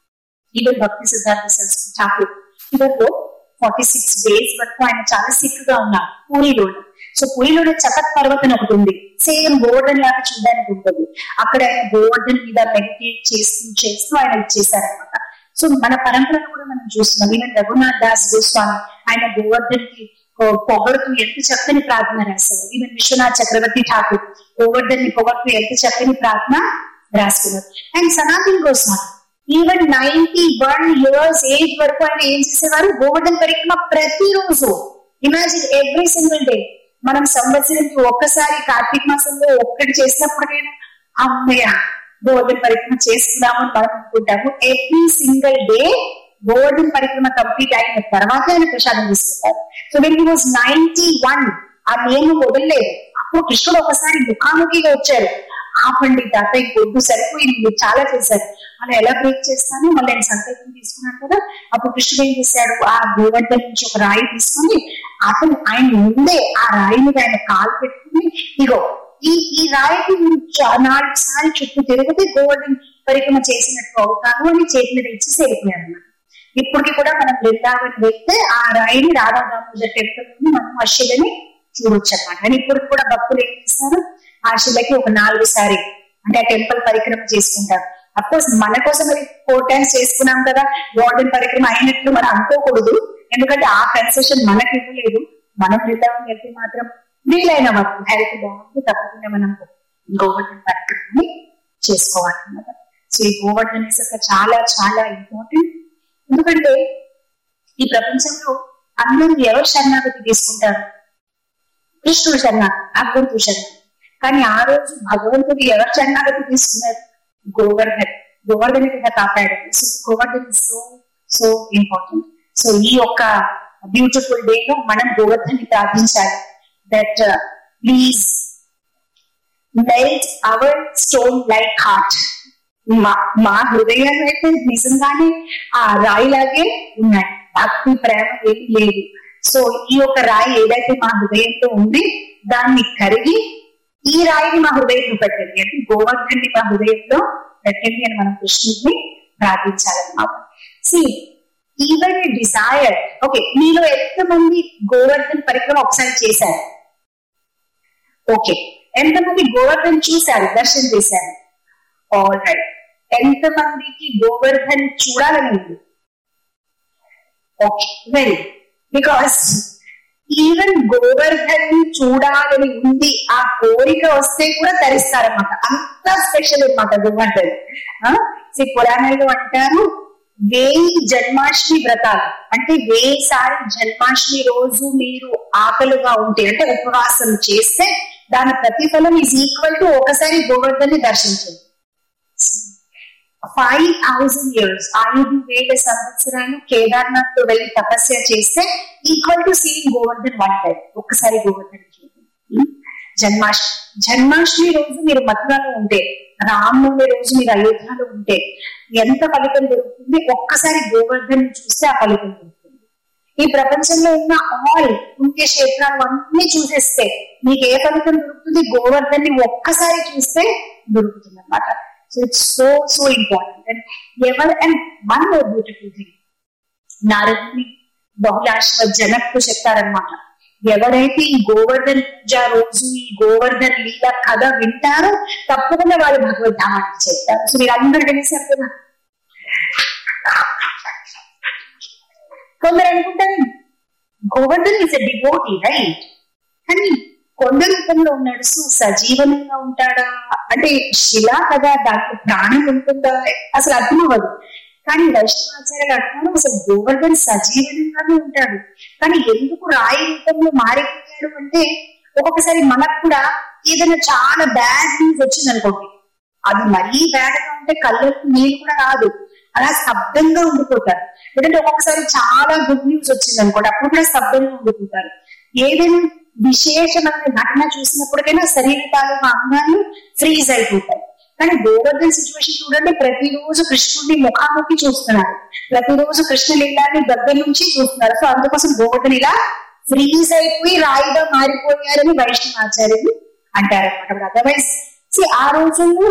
ఈవెన్ భక్తి సిద్ధార్థ సరస్వతి ఠాకూర్ ఇవరిలో ఫార్టీ సిక్స్ డేస్ వరకు ఆయన చాలా సిక్ గా ఉన్నారు పూరిలో సో పూరిలోనే చపత్ పర్వతం ఒకటి ఉంది సేమ్ గోవర్ధన్ లాగా చూడడానికి ఉంటుంది అక్కడ ఆయన గోవర్ధన్ మీద మెడిటేట్ చేస్తూ చేస్తూ ఆయన ఇచ్చేసారనమాట సో మన పరంపరను కూడా మనం చూస్తున్నాం ఈవెన్ రఘునాథ్ దాస్ గోస్వామి ఆయన గోవర్ధన్ కి పొగడుతూ ఎంత చక్కని ప్రార్థన రాశారు ఈవెన్ విశ్వనాథ్ చక్రవర్తి ఠాకూర్ గోవర్ధన్ ని పొగడుతూ ఎంత చక్కని ప్రార్థన రాసుకున్నారు and Sanatan Goswami even ninety one years age వరకు ఆయన ఏం చేసేవారు గోవర్ధన్ పరిక్రమ ప్రతిరోజు ఇమాజిన్ ఎవ్రీ సింగిల్ డే మనం సంవత్సరానికి ఒక్కసారి కార్తీక మాసంలో ఒక్కటి చేసినప్పుడైనా అమ్మయ్య గోవర్ధన్ పరిక్రమ చేసుకున్నామని మనం అనుకుంటాము ఎవ్రీ సింగిల్ డే గోవర్ధన్ పరిక్రమ కంప్లీట్ అయిన తర్వాత ఆయన ప్రసాదం తీసుకుంటారు so when he was ninety one ఆ నేను వదలలేదు అప్పుడు కృష్ణుడు ఒకసారి ముఖాముఖిగా వచ్చారు ఆపండి తాత ఇంకొద్దు సరిపోయింది మీరు చాలా చేశారు అలా ఎలా బ్రేక్ చేస్తాను మళ్ళీ ఆయన సంకల్పం తీసుకున్నాను కదా అప్పుడు కృష్ణుడు ఏం చేశాడు ఆ గోవర్ధన్ నుంచి ఒక రాయి తీసుకొని అతను ఆయన ముందే ఆ రాయి మీద ఆయన కాలు పెట్టుకుని ఇగో ఈ ఈ రాయికి మీరు చా- నాలుగు సార్లు చుట్టూ తిరిగితే గోవర్ధన్ పరిక్రమ చేసినట్టు అవుతాను అని చేతి మీద ఇచ్చి సేరిపోయారు అన్నమాట ఇప్పటికి కూడా మనం బృందావన్ వెళ్తే ఆ రాయిని రాధా దామోదర్ టెంపుల్ నుండి మనం ఆ శిలని చూడొచ్చు అనమాట అని ఇప్పటికి కూడా భక్తులు ఏం చేస్తారు ఆ శిలకి ఒక నాలుగు సారి అంటే ఆ టెంపుల్ పరిక్రమ చేసుకుంటారు అఫ్ కోర్స్ మన కోసం అది ఫోర్ టైమ్స్ చేసుకున్నాం కదా గోల్డెన్ పరిక్రమ అయినట్లు మనం అనుకోకూడదు ఎందుకంటే ఆ కన్సెషన్ మనకి ఇవ్వలేదు మనం బృందావన్ వెళ్తే మాత్రం వీలైన వరకు హెల్త్ బాగుంది తప్పకుండా మనం గోవర్ధన్ పరిక్రమని చేసుకోవాలన్నమాట సో ఈ గోవర్ధన్ అసలు చాలా చాలా ఇంపార్టెంట్ ఎందుకంటే ఈ ప్రపంచంలో అందరూ ఎవరు శరణాగతి తీసుకుంటారు కృష్ణుడు శరణాగతి భగవంతుడు శరణాగతి కానీ ఆ రోజు భగవంతుడు ఎవరు శరణాగతి తీసుకున్నారు గోవర్ధన్ గోవర్ధన్ కింద కాపాడారు so Govardhan is so so important so ఈ యొక్క బ్యూటిఫుల్ డే లో మనం గోవర్ధన్ ని ప్రార్థించాలి that please melt our stone like heart మా మా హృదయాలు అయితే నిజంగానే ఆ రాయిలాగే ఉన్నాయి భక్తి ప్రేమ ఏమి లేదు సో ఈ యొక్క రాయి ఏదైతే మా హృదయంలో ఉంది దాన్ని కరిగి ఈ రాయిని మా హృదయంలో పెట్టండి అంటే గోవర్ధన్ని మా హృదయంలో పెట్టండి అని మనం కృష్ణుడిని ప్రార్థించాలన్నమాట సి ఈవెన్ డిజైర్ ఓకే మీలో ఎంతమంది గోవర్ధన్ పరిక్రమ ఒకసారి చేశారు ఓకే ఎంతమంది గోవర్ధన్ చూశారు దర్శనం చేశారు ఆల్ రైట్ ఎంతమందికి గోవర్ధన్ చూడాలని ఉంది okay very because even Govardhan చూడాలని ఉంది ఆ కోరిక వస్తే కూడా ధరిస్తారన్నమాట అంత స్పెషల్ అనమాట గోవర్ధన్ సి పురాణాలు అంటారు వేయి జన్మాష్టమి వ్రతాలు అంటే వేయి సారి జన్మాష్టమి రోజు మీరు ఆకలిగా ఉంటే అంటే ఉపవాసం చేస్తే దాని ప్రతిఫలం ఈజ్ ఈక్వల్ టు ఒకసారి గోవర్ధన్ని దర్శించండి ఫైవ్ థౌసండ్ ఇయర్స్ ఐదు వేల సంవత్సరాలు కేదార్నాథ్ తో వెళ్ళి తపస్య చేస్తే equal to seeing Govardhan one time ఒక్కసారి గోవర్ధన్ చూడండి జన్మాష్టమి జన్మాష్టమి రోజు మీరు మథురలో ఉంటే రామనవమి రోజు మీరు అయోధ్యలో ఉంటే ఎంత ఫలితం దొరుకుతుంది ఒక్కసారి గోవర్ధన్ చూస్తే ఆ ఫలితం దొరుకుతుంది ఈ ప్రపంచంలో ఉన్న ఆల్ పుణ్య క్షేత్రాలు అన్ని చూసేస్తే మీకు ఏ ఫలితం దొరుకుతుంది గోవర్ధన్ ని ఒక్కసారి చూస్తే దొరుకుతుంది అనమాట so it's so so important and ever and one more beautiful thing నారదుని బహుళాశ్వ జనక్కు చెప్తారనమాట ఎవరైతే ఈ గోవర్ధన్ పూజ రోజు ఈ గోవర్ధన్ లీల కథ వింటారో తప్పకుండా వాళ్ళు భగవద్ధామానికి చెప్తారు సో మీరు అందరూ కలిసారు కదా కొందరు అనుకుంటారు Govardhan is a devotee right కానీ కొండ రూపంలో ఉన్నాడు సో సజీవనంగా ఉంటాడా అంటే శిల కదా దాంట్లో ప్రాణం ఉంటుందా అసలు అర్థం అవ్వదు కానీ వైష్ణవాచార్యులు అంటున్నారు అసలు గోవర్ధన్ సజీవనంగానే ఉంటాడు కానీ ఎందుకు రాయి రూపంలో మారిపోయాడు అంటే ఒక్కొక్కసారి మనకు కూడా ఏదైనా చాలా బ్యాడ్ న్యూస్ వచ్చింది అనుకోండి అది మరీ బ్యాడ్ గా ఉంటే కళ్ళకు నీళ్ళు కూడా రాదు అలా స్తబ్దంగా ఉండిపోతారు లేదంటే ఒక్కొక్కసారి చాలా గుడ్ న్యూస్ వచ్చింది అనుకోండి అప్పుడు కూడా స్తబ్దంగా ఉండిపోతారు ఏదైనా విశేషమైన ఘటన చూసినప్పటికైనా శరీర తాలూకా అంగాలు ఫ్రీజ్ అయిపోతాయి కానీ గోవర్ధన్ సిచ్యువేషన్ చూడండి ప్రతిరోజు కృష్ణుడిని ముఖాముఖి చూస్తున్నారు ప్రతిరోజు కృష్ణ లీలాన్ని దగ్గర నుంచి చూస్తున్నారు సో అందుకోసం గోవర్ధన్ ఇలా ఫ్రీజ్ అయిపోయి రాయిగా మారిపోయారని వైష్ణవాచార్యులు అంటారు అనమాట అదర్వైజ్ ఆ రోజుల్లో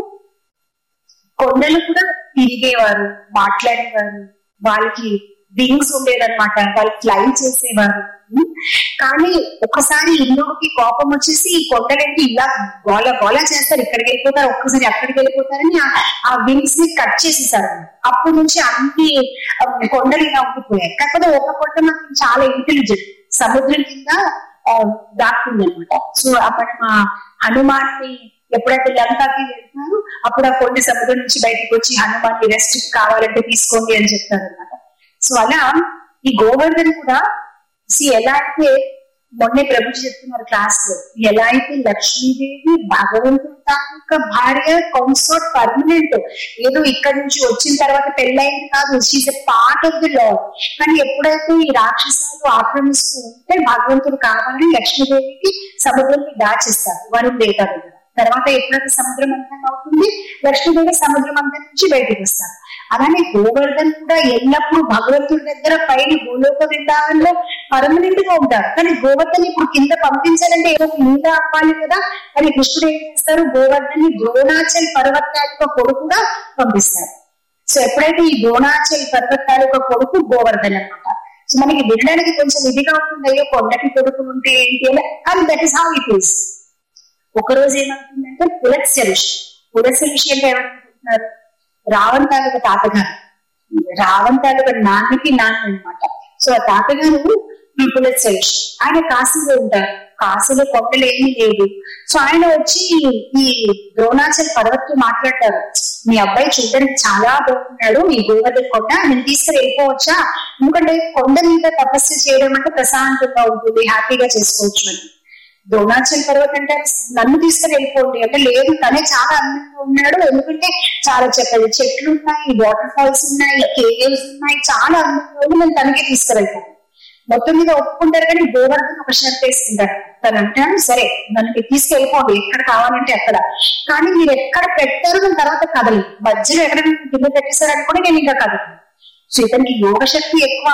కొండలు కూడా తిరిగేవారు మాట్లాడేవారు వాళ్ళకి వింగ్స్ ఉండేదన్నమాట వాళ్ళు ఫ్లై చేసేవారు కానీ ఒకసారి ఇంద్రుడికి కోపం వచ్చేసి ఈ కొండలకి ఇలా గోల గోల చేస్తారు ఇక్కడికి వెళ్ళిపోతారు ఒక్కసారి అక్కడికి వెళ్ళిపోతారని ఆ వింగ్స్ ని కట్ చేసేసారు అప్పటి నుంచి అన్ని కొండలు ఇలా ఉండిపోయాయి కాకపోతే ఒక కొండ మాత్రం చాలా ఇంటెలిజెంట్ సముద్రం కింద దాక్కుంది అనమాట సో అప్పుడు మా హనుమాన్ని ఎప్పుడైతే లంకాకి వెళ్తారు అప్పుడు ఆ కొండ సముద్రం నుంచి బయటకు వచ్చి హనుమాన్ని రెస్ట్ కావాలంటే తీసుకోండి అని చెప్తారు అనమాట సో అలా ఈ గోవర్ధన్ కూడా సి ఎలా అయితే మొన్నే ప్రభుజీ చెప్తున్నారు క్లాస్ లో ఎలా అయితే లక్ష్మీదేవి భగవంతుడి తాలూకా భార్య కన్సర్ట్ పర్మనెంట్ ఏదో ఇక్కడ నుంచి వచ్చిన తర్వాత పెళ్ళైంది కాదు she's a part of the Lord కానీ ఎప్పుడైతే ఈ రాక్షసాలు ఆక్రమిస్తూ ఉంటే భగవంతుడు కావాలని లక్ష్మీదేవికి సముద్రంలో దాచేస్తారు వరుణ్ దేవత దగ్గర తర్వాత ఎప్పుడైతే సముద్రం అంతం అవుతుంది లక్ష్మీదేవి సముద్రం అంతం నుంచి బయటకు వస్తారు అలానే గోవర్ధన్ కూడా ఎల్లప్పుడూ భగవంతుడి దగ్గర పైన భూలోక వృందావనంలో పర్మనెంట్ గా ఉంటారు కానీ గోవర్ధన్ ఇప్పుడు కింద పంపించాలంటే ఏదో లీల అవ్వాలి కదా అని కృష్ణుడు ఏం చేస్తారు గోవర్ధన్ ని ద్రోణాచల్ పర్వతాలకు కొడుకుగా పంపిస్తారు సో ఎప్పుడైతే ఈ ద్రోణాచల్ పర్వతాలకు కొడుకు గోవర్ధన్ అనమాట సో మనకి వినడానికి కొంచెం ఇదిగా ఉంటుంది అయ్యో కొండకి కొడుకులు ఉంటే ఏంటి అని కానీ that is how it is ఒక రోజు ఏమవుతుందంటే పులత్స్య ఋషి పులత్స్య ఋషి అంటే ఏమనుకుంటున్నారు రావణ్ తాలూకా తాతగారు రావణ్ తాలూకా నాన్నకి నాన్న అనమాట సో ఆ తాతగారు పులత్స్య ఋషి ఆయన కాశీలో ఉంటారు కాశీలో కొండలు ఏమీ లేదు సో ఆయన వచ్చి ఈ ద్రోణాచల్ పర్వత్తో మాట్లాడతారు మీ అబ్బాయి చూడడానికి చాలా బాగున్నాడు ఈ గోవర్ధన్ కొండ నేను తీసుకుని వెళ్ళిపోవచ్చా ఎందుకంటే కొండ మీద తపస్సు చేయడం అంటే ప్రశాంతంగా ఉంటుంది హ్యాపీగా చేసుకోవచ్చు అని ద్రోణాచల్ పర్వతం అంటే నన్ను తీసుకుని వెళ్ళిపోండి అంటే లేదు తనే చాలా అందంగా ఉన్నాడు ఎందుకంటే చాలా చక్కటి చెట్లు ఉన్నాయి వాటర్ ఫాల్స్ ఉన్నాయి కేవ్స్ ఉన్నాయి చాలా అందంగా ఉంది నేను తనకే తీసుకువెళ్తాను మొత్తం మీద ఒప్పుకుంటారు కానీ గోవర్ధన్ ఒక షర్ట్ వేసుకుంటారు తను అంటాను సరే నన్ను తీసుకెళ్ళిపోండి ఎక్కడ కావాలంటే అక్కడ కానీ మీరు ఎక్కడ పెట్టారు దాని తర్వాత కదలి మధ్యలో ఎక్కడ కింద పెట్టేశారని కూడా నేను ఇంకా కదలను సో ఇతనికి యోగ శక్తి ఎక్కువ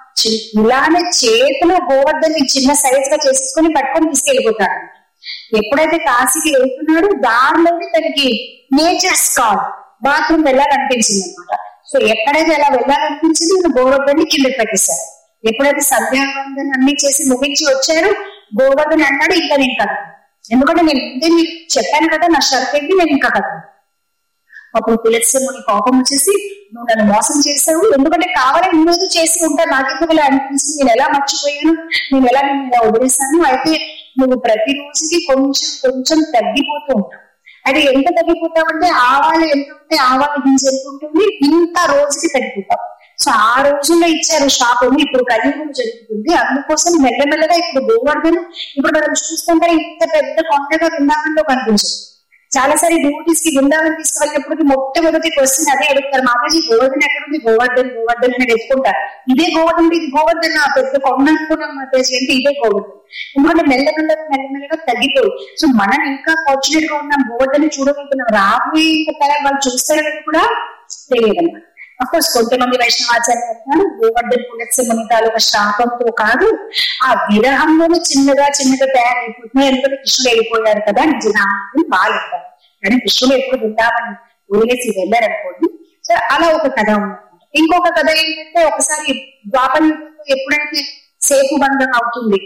ఇలానే చేతిలో గోవర్ధన్ని చిన్న సైజ్ గా చేసుకుని పట్టుకొని తీసుకెళ్ళిపోతాడు ఎప్పుడైతే కాశీకి వెళ్తున్నాడో దారిలోనే తనకి నేచర్ స్కాల్ బాత్రూమ్ వెళ్ళాలనిపించింది అనమాట సో ఎక్కడైతే ఎలా వెళ్ళాలనిపించింది నేను గోవర్ధన్ని కిందకి పెట్టేశారు ఎప్పుడైతే సంధ్యావందన అన్ని చేసి ముగించి వచ్చారు గోవర్ధన్ అన్నాడు ఇంకా నేను కదా ఎందుకంటే నేను ముందే మీకు చెప్పాను కదా నా షర్ట్ ఏంటి నేను ఇంకా కదా అప్పుడు తులసిముని కోపం వచ్చేసి నువ్వు నన్ను మోసం చేసావు ఎందుకంటే కావాలని నువ్వు చేసి ఉంటా నాకెందుకు ఇలా అనిపించింది నేను ఎలా మర్చిపోయాను నేను ఎలా నేను ఇలా వదిలేసాను అయితే నువ్వు ప్రతి రోజుకి కొంచెం కొంచెం తగ్గిపోతూ ఉంటావు అది ఎంత తగ్గిపోతావంటే ఆవాలు ఎంత ఉంటే ఆవాలు గింజ ఎంత ఉంటుంది ఇంత రోజుకి తగ్గిపోతావు సో ఆ రోజుల్లో ఇచ్చారు శాపము ఇప్పుడు కలియుగం జరుగుతుంది అందుకోసం మెల్లమెల్లగా ఇప్పుడు గోవర్ధన్ ఇప్పుడు మనం చూస్తుంటే ఇంత పెద్ద కొండగా వృందావనంలో కనిపించదు చాలా సారి డ్యూటీస్ కి బృందావనం తీసుకువెళ్ళినప్పటికీ మొట్టమొదటి క్వశ్చన్ అదే అడుగుతారు మాతాజీ గోవర్ధన్ ఎక్కడుంది గోవర్ధన్ గోవర్ధన్ అని ఎత్తుకుంటారు ఇదే గోవర్ధన్ ఇది గోవర్ధన్ ఆ పెద్ద కొండ అనుకున్నాం మాతాజీ అంటే ఇదే గోవర్ధన్ ఎందుకంటే మెల్లమెల్లగా మెల్లమెల్లగా తగ్గిపోయి సో మనం ఇంకా ఫార్చునేట్ గా ఉన్నాం గోవర్ధన్ చూడగలుగుతున్నాం రాబోయే ఇంకా తరం వాళ్ళు చూస్తారని కూడా తెలియదు అన్నమాట అఫ్కోర్స్ కొంతమంది వైష్ణవాచార్య అంటారు గోవర్ధన్ పులత్స ముని తాలూకా శాపంతో కాదు ఆ విరహంలోనే చిన్నగా చిన్నగా తయారైపోతున్నాయి ఎందుకంటే కృష్ణుడు వెళ్ళిపోయారు కదా నిజనామని బాగుంటారు కానీ కృష్ణుడు ఎప్పుడు బృందావని వదిలేసి వెళ్ళారనుకోండి సో అలా ఒక కథ ఉందన్నమాట ఇంకొక కథ ఏంటంటే ఒకసారి ద్వాపర యుగంలో ఎప్పుడైతే సేతు బంధం అవుతుంది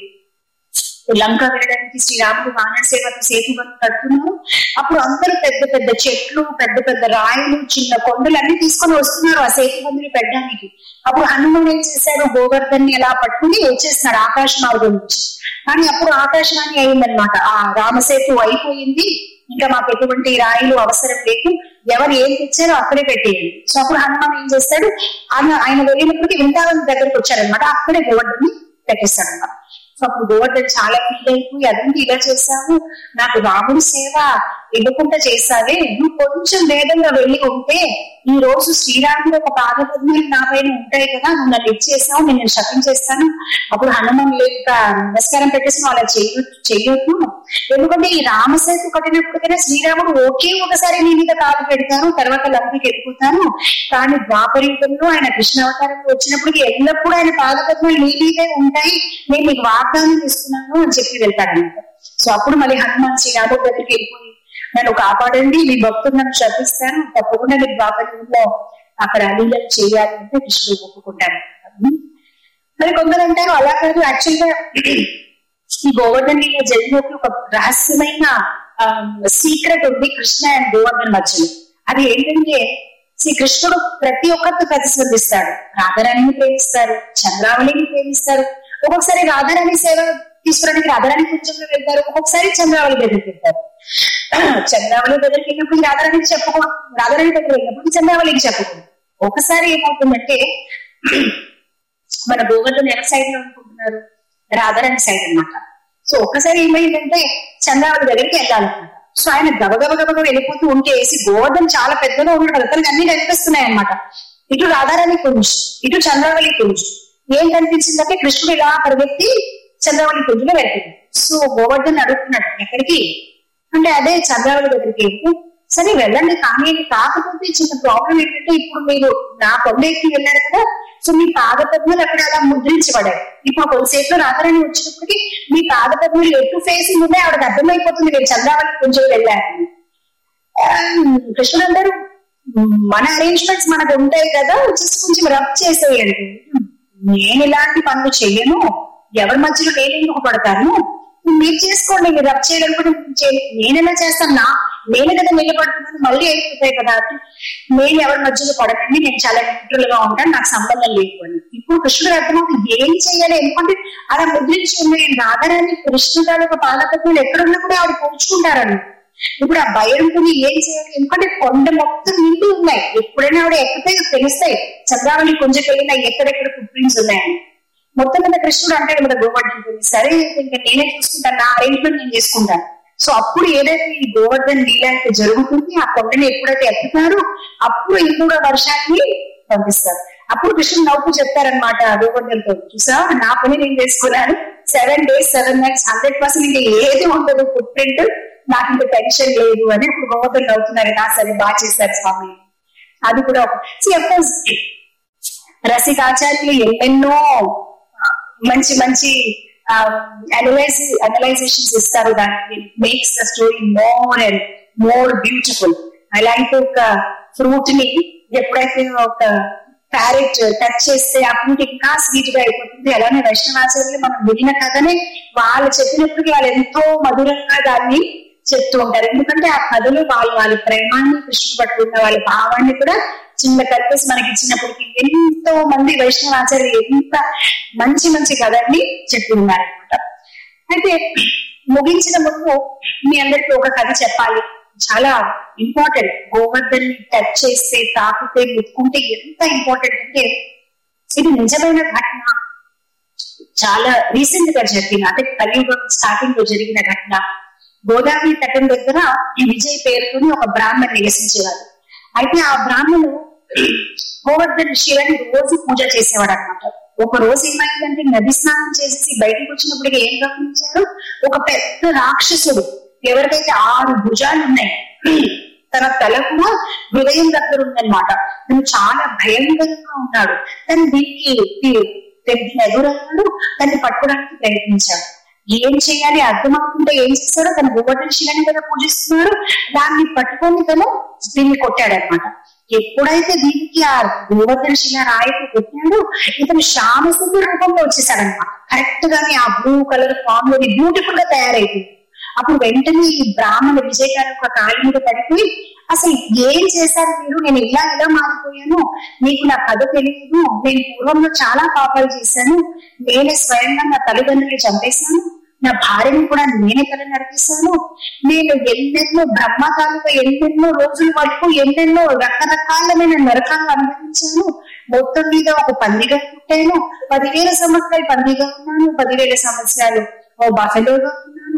లంక వెళ్ళడానికి శ్రీరాముడు వానర సేవకు సేతు బంధం కడుతున్నారు అప్పుడు అందరూ పెద్ద పెద్ద చెట్లు పెద్ద పెద్ద రాయిలు చిన్న కొండలు అన్ని తీసుకొని వస్తున్నారు ఆ సేతు బంధుని పెట్టడానికి అప్పుడు హనుమాన్ ఏం చేశాడు గోవర్ధన్ని ఎలా పట్టుకుని వచ్చేస్తున్నాడు ఆకాశ మార్గం నుంచి కానీ అప్పుడు ఆకాశవాణి అయిందనమాట ఆ రామసేతు అయిపోయింది ఇంకా మాకు ఎటువంటి రాయిలు అవసరం లేదు ఎవరు ఏం తెచ్చారో అక్కడే పెట్టేయండి సో అప్పుడు హనుమాన్ ఏం చేస్తాడు ఆయన ఆయన వెళ్ళినప్పటికీ వృందావనం దగ్గరికి వచ్చారనమాట అక్కడే గోవర్ధన్ని పెట్టేస్తాడు అనమాట సో అప్పుడు గోవర్ధన్ చాలా ఫీల్ అయిపోయి అదేంటి ఇలా చేశావు నాకు రాముడి సేవ ఇవ్వకుండా చేసావే నువ్వు కొంచెం వేగంగా వెళ్ళి ఉంటే ఈ రోజు శ్రీరాముడు ఒక పాద పద్మాలు నా పైన ఉంటాయి కదా నువ్వు నన్ను ఇచ్చేసావు నేను నిన్ను శపించేస్తాను అప్పుడు హనుమాన్ లేక నమస్కారం పెట్టేసి నువ్వు అలా చెయ్యొద్దు చెయ్యొద్దు ఎందుకంటే ఈ రామసేతు కట్టినప్పటికైనా శ్రీరాముడు ఒకే ఒకసారి నీ మీద కాలు పెడతాను తర్వాత లంకకి వెళ్ళిపోతాను కానీ ద్వాపరయుగంలో ఆయన కృష్ణ అవతారంలో వచ్చినప్పటికీ ఎల్లప్పుడూ ఆయన పాదపద్మాలు నీ మీదే ఉంటాయి నేను నీకు వాగ్దానం ఇస్తున్నాను అని చెప్పి వెళ్తాడనమాట సో అప్పుడు మళ్ళీ హనుమాన్ శ్రీ యాదవ్ దగ్గరికి వెళ్ళిపోయి నన్ను కాపాడండి మీ భక్తులు నన్ను శపిస్తాను తప్పకుండా మీరు ద్వాపరయుగంలో అక్కడ అలీలను చేయాలి అంటే కృష్ణుడు ఒప్పుకుంటాను మరి కొందరు అంటారు అలా కాదు యాక్చువల్ గా ఈ గోవర్ధన్ లీల జరిగినప్పుడు ఒక రహస్యమైన సీక్రెట్ ఉంది కృష్ణ అండ్ గోవర్ధన్ మధ్యలో అది ఏంటంటే శ్రీ కృష్ణుడు ప్రతి ఒక్కరితో ప్రతిస్పందిస్తాడు రాధారాణిని ప్రేమిస్తారు చంద్రావళిని ప్రేమిస్తారు ఒక్కొక్కసారి రాధారాణి సేవ తీసుకోవడానికి రాధారాణి కొంచెంలో వెళ్తారు ఒక్కొక్కసారి చంద్రావళి దగ్గరికి వెళ్తారు చంద్రావళి దగ్గరికి వెళ్ళినప్పుడు రాధారాణికి చెప్పకూడదు రాధారాణి దగ్గర వెళ్ళినప్పుడు చంద్రావళికి చెప్పకూడదు ఒకసారి ఏమవుతుందంటే మన గోవర్ధన్ ఎవరి సైడ్ లో అనుకుంటున్నారు రాధారాణి సైడ్ అన్నమాట సో ఒక్కసారి ఏమైందంటే చంద్రావళి దగ్గరికి వెళ్ళాలన్నమాట సో ఆయన గబగబ గబగబ వెళ్ళిపోతూ ఉంటే వేసి గోవర్ధన్ చాలా పెద్దగా ఉన్నాడు కదా తనకి అన్ని కనిపిస్తున్నాయి అనమాట ఇటు రాధారాణి కుంజ్ ఇటు చంద్రావళి కుంజ్ ఏం కనిపించిందంటే కృష్ణుడు ఇలా పరిగెత్తి చంద్రావళి కుంజులో వెళ్తుంది సో గోవర్ధన్ అడుగుతున్నాడు ఎక్కడికి అంటే అదే చంద్రావళి దగ్గరికి వెళ్తే సరే వెళ్ళండి కానీ కాకపోతే చిన్న ప్రాబ్లం ఏంటంటే ఇప్పుడు మీరు నా కొండ ఎక్కి వెళ్ళారు కదా సో మీ పాద పద్మలు అక్కడ అలా ముద్రించబడాయి ఇప్పుడు కొంతసేపులో రాధారాణి వచ్చినప్పటికీ మీ పాద పద్మలు ఎటు ఫేసింగ్ ఉన్నాయి ఆవిడకి అర్థమైపోతుంది నేను చంద్రావళి కొంచెం వెళ్ళాను కృష్ణుడు అందరూ మన అరేంజ్మెంట్స్ మనకు ఉంటాయి కదా జస్ట్ కొంచెం రబ్ చేసేయండి నేను ఇలాంటి పనులు చెయ్యను ఎవరి మధ్యలో నేను ఎందుకు పడతాను మీరు చేసుకోండి మీరు రబ్ చేయాలనుకుంటే నేను ఎలా చేస్తాను నా నేను కదా నిలబడుతున్నాను మళ్ళీ అయిపోతాయి కదా నేను ఎవరి మధ్యలో పడకండి నేను చాలా న్యూట్రల్ గా ఉంటాను నాకు సంబంధం లేదు అని ఇప్పుడు కృష్ణుడు అర్థమవుతుంది ఏం చేయాలి ఎందుకంటే అలా ముద్రించి ఉన్నాయి రాధారాణి కృష్ణుడు ఒక పాలకత్వం ఎక్కడున్నా కూడా ఆవిడ పోల్చుకుంటారని ఇప్పుడు ఆ భయంతో ఏం చేయాలి ఎందుకంటే కొండ మొత్తం నిండి ఉన్నాయి ఎప్పుడైనా ఆవిడ ఎక్కితే తెలుస్తాయి చంద్రావళి కొంచెకెళ్ళినా ఎక్కడెక్కడ ఫుట్ ప్రింట్స్ ఉన్నాయని మొత్తం మీద కృష్ణుడు అంటాడు కదా గోవర్ధన్ సరే ఇంకా నేనే చూసుకుంటాను నా అరేంజ్మెంట్ నేను చేసుకుంటాను సో అప్పుడు ఏదైతే ఈ గోవర్ధన్ నీళ్ళకి జరుగుతుంది ఆ కొండని ఎప్పుడైతే ఎక్కుతారో అప్పుడు ఇంకొక వర్షాన్ని పంపిస్తారు అప్పుడు కృష్ణుడు నవ్వు చెప్తారనమాట గోవర్ధన్తో చూసా నా పని నేను చేసుకున్నాను seven days seven nights hundred percent ఇంకా ఏది ఉండదు ఫుట్ ప్రింట్ నాకు ఇంకా టెన్షన్ లేదు అని ఇప్పుడు గోవర్ధన్ నవ్వుతున్నారు నా సరే బాగా చేశారు స్వామి అది కూడా అఫ్కోర్స్ రసికాచార్యులు ఎన్నెన్నో మంచి మంచి అనలైజ్ అనలైజేషన్స్ ఇస్తారు దానికి makes the story more and more beautiful అలాంటి ఒక ఫ్రూట్ ని ఎప్పుడైతే ఒక ప్యారెట్ టచ్ చేస్తే ఆ ఫ్రూట్ ఇంకా స్వీట్ గా అయిపోతుంది అలానే వైష్ణవాచార్యులు మనం విన్న కథనే వాళ్ళు చెప్పినప్పటికీ వాళ్ళు ఎంతో మధురంగా దాన్ని చెప్తూ ఉంటారు ఎందుకంటే ఆ కథలు వాళ్ళు వాళ్ళ ప్రేమాన్ని కృష్ణ పట్టుకున్న వాళ్ళ భావాన్ని కూడా చిన్న కలిపేసి మనకి ఇచ్చినప్పటికీ ఎంతో మంది వైష్ణవాచార్యులు ఎంత మంచి మంచి కథల్ని చెప్పి ఉన్నారనమాట అయితే ముగించిన ముందు మీ అందరికి ఒక కథ చెప్పాలి చాలా ఇంపార్టెంట్ గోవర్ధన్ టచ్ చేస్తే తాకితే ముట్టుకుంటే ఎంత ఇంపార్టెంట్ అంటే ఇది నిజమైన ఘటన చాలా రీసెంట్ గా జరిగిన అంటే కలియుగం స్టార్టింగ్ లో జరిగిన ఘటన గోదావరి తటం దగ్గర ఈ విజయ్ పేరుతోని ఒక బ్రాహ్మణ్ నివసించేవారు అయితే ఆ బ్రాహ్మణుడు గోవర్ధన్ శివని రోజు పూజ చేసేవాడు అనమాట ఒక రోజు ఏమైందంటే నది స్నానం చేసి బయటకు వచ్చినప్పుడు ఏం గమనించారు ఒక పెద్ద రాక్షసుడు ఎవరికైతే ఆరు భుజాలు ఉన్నాయి తన తల కూడా హృదయం దగ్గర ఉందన్నమాట తను చాలా భయంకరంగా ఉన్నాడు తను దీనికి దీన్ని ఎదురన్నాడు తన్ని పట్టుకోవడానికి ప్రయత్నించాడు ఏం చేయాలి అర్థమవుతుంటే ఏం చేస్తాడో తన గోవర్ధన శిలని కదా పూజిస్తున్నాడు దాన్ని పట్టుకొని తను దీన్ని కొట్టాడనమాట ఎప్పుడైతే దీనికి ఆ గోవర్ధన శిల రాయికి కొట్టాడో ఇతను శ్యామసుందర రూపంలో వచ్చేసాడనమాట కరెక్ట్ గానే ఆ బ్లూ కలర్ ఫామ్ లోని బ్యూటిఫుల్ గా తయారైపోయింది అప్పుడు వెంటనే ఈ బ్రాహ్మణ విజయ్ గారి ఒక కాళ్ళ మీద పడిపోయి అసలు ఏం చేశారు మీరు నేను ఇలా ఇలా మారిపోయాను మీకు నా కథ తెలియదు నేను పూర్వంలో చాలా పాపాలు చేశాను నేనే స్వయంగా నా తల్లిదండ్రులు చంపేశాను నా భార్యని కూడా నేనే తల నడిపిస్తాను నేను ఎన్నెన్నో బ్రహ్మకాలుగా ఎన్నెన్నో రోజుల వరకు ఎన్నెన్నో రకరకాలమైన నరకాలు అనుభవించాను మొత్తం మీద ఒక పందిగా పుట్టాను పదివేల సంవత్సరాలు పందిగా ఉన్నాను పదివేల సంవత్సరాలు ఓ బఫెలోగా ఉన్నాను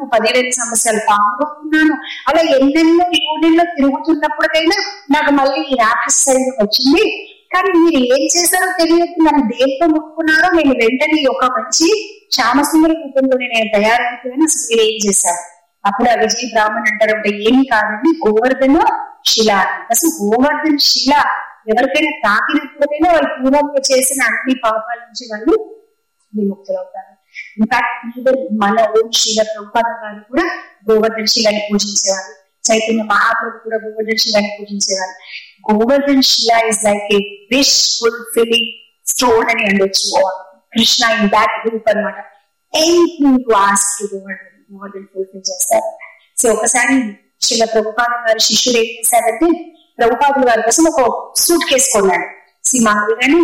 పదిహేను సంవత్సరాలు పాముగా ఉన్నాను అలా ఎన్నెన్నో యూనియన్లో తిరుగుతున్నప్పటికైనా నాకు మళ్ళీ ఈ రాక్షస శరీరం వచ్చింది కానీ మీరు ఏం చేశారో తెలియదు నన్ను దేంతో ముట్టుకున్నారో నేను వెంటనే ఒక మంచి శ్యామసుందర రూపంలో నేను తయారైపోయాను అసలు మీరు ఏం చేశారు అప్పుడు ఆ విజయ బ్రాహ్మణ్ అంటారు అంటే ఏమి కాదండి గోవర్ధన శిల అసలు గోవర్ధన శిల ఎవరికైనా తాకినప్పుడైనా వాళ్ళు పూర్వంలో చేసిన అన్ని పాపాల నుంచి వాళ్ళు విముక్తులవుతారు ఇన్ఫాక్ట్ ఈవెన్ మన ఓం శిల ప్రభుపాద గారు కూడా గోవర్ధన శిలని పూజించేవారు చైతన్య మహాప్రభు కూడా గోవర్ధన శిలని పూజించేవారు గోవర్ధన్ శిల is like a wish fulfilling stone అని అనొచ్చు కృష్ణ ఇన్ దాట్ గ్రూప్ అనమాట anything to ask to Govardhan Govardhan fulfil చేస్తారు సో ఒకసారి శిల ప్రభుపాద గారి శిష్యుడు ఏం చేశారంటే ప్రభుపాదుల గారి కోసం ఒక సూట్ కేసు కొన్నాడు మామూలుగానే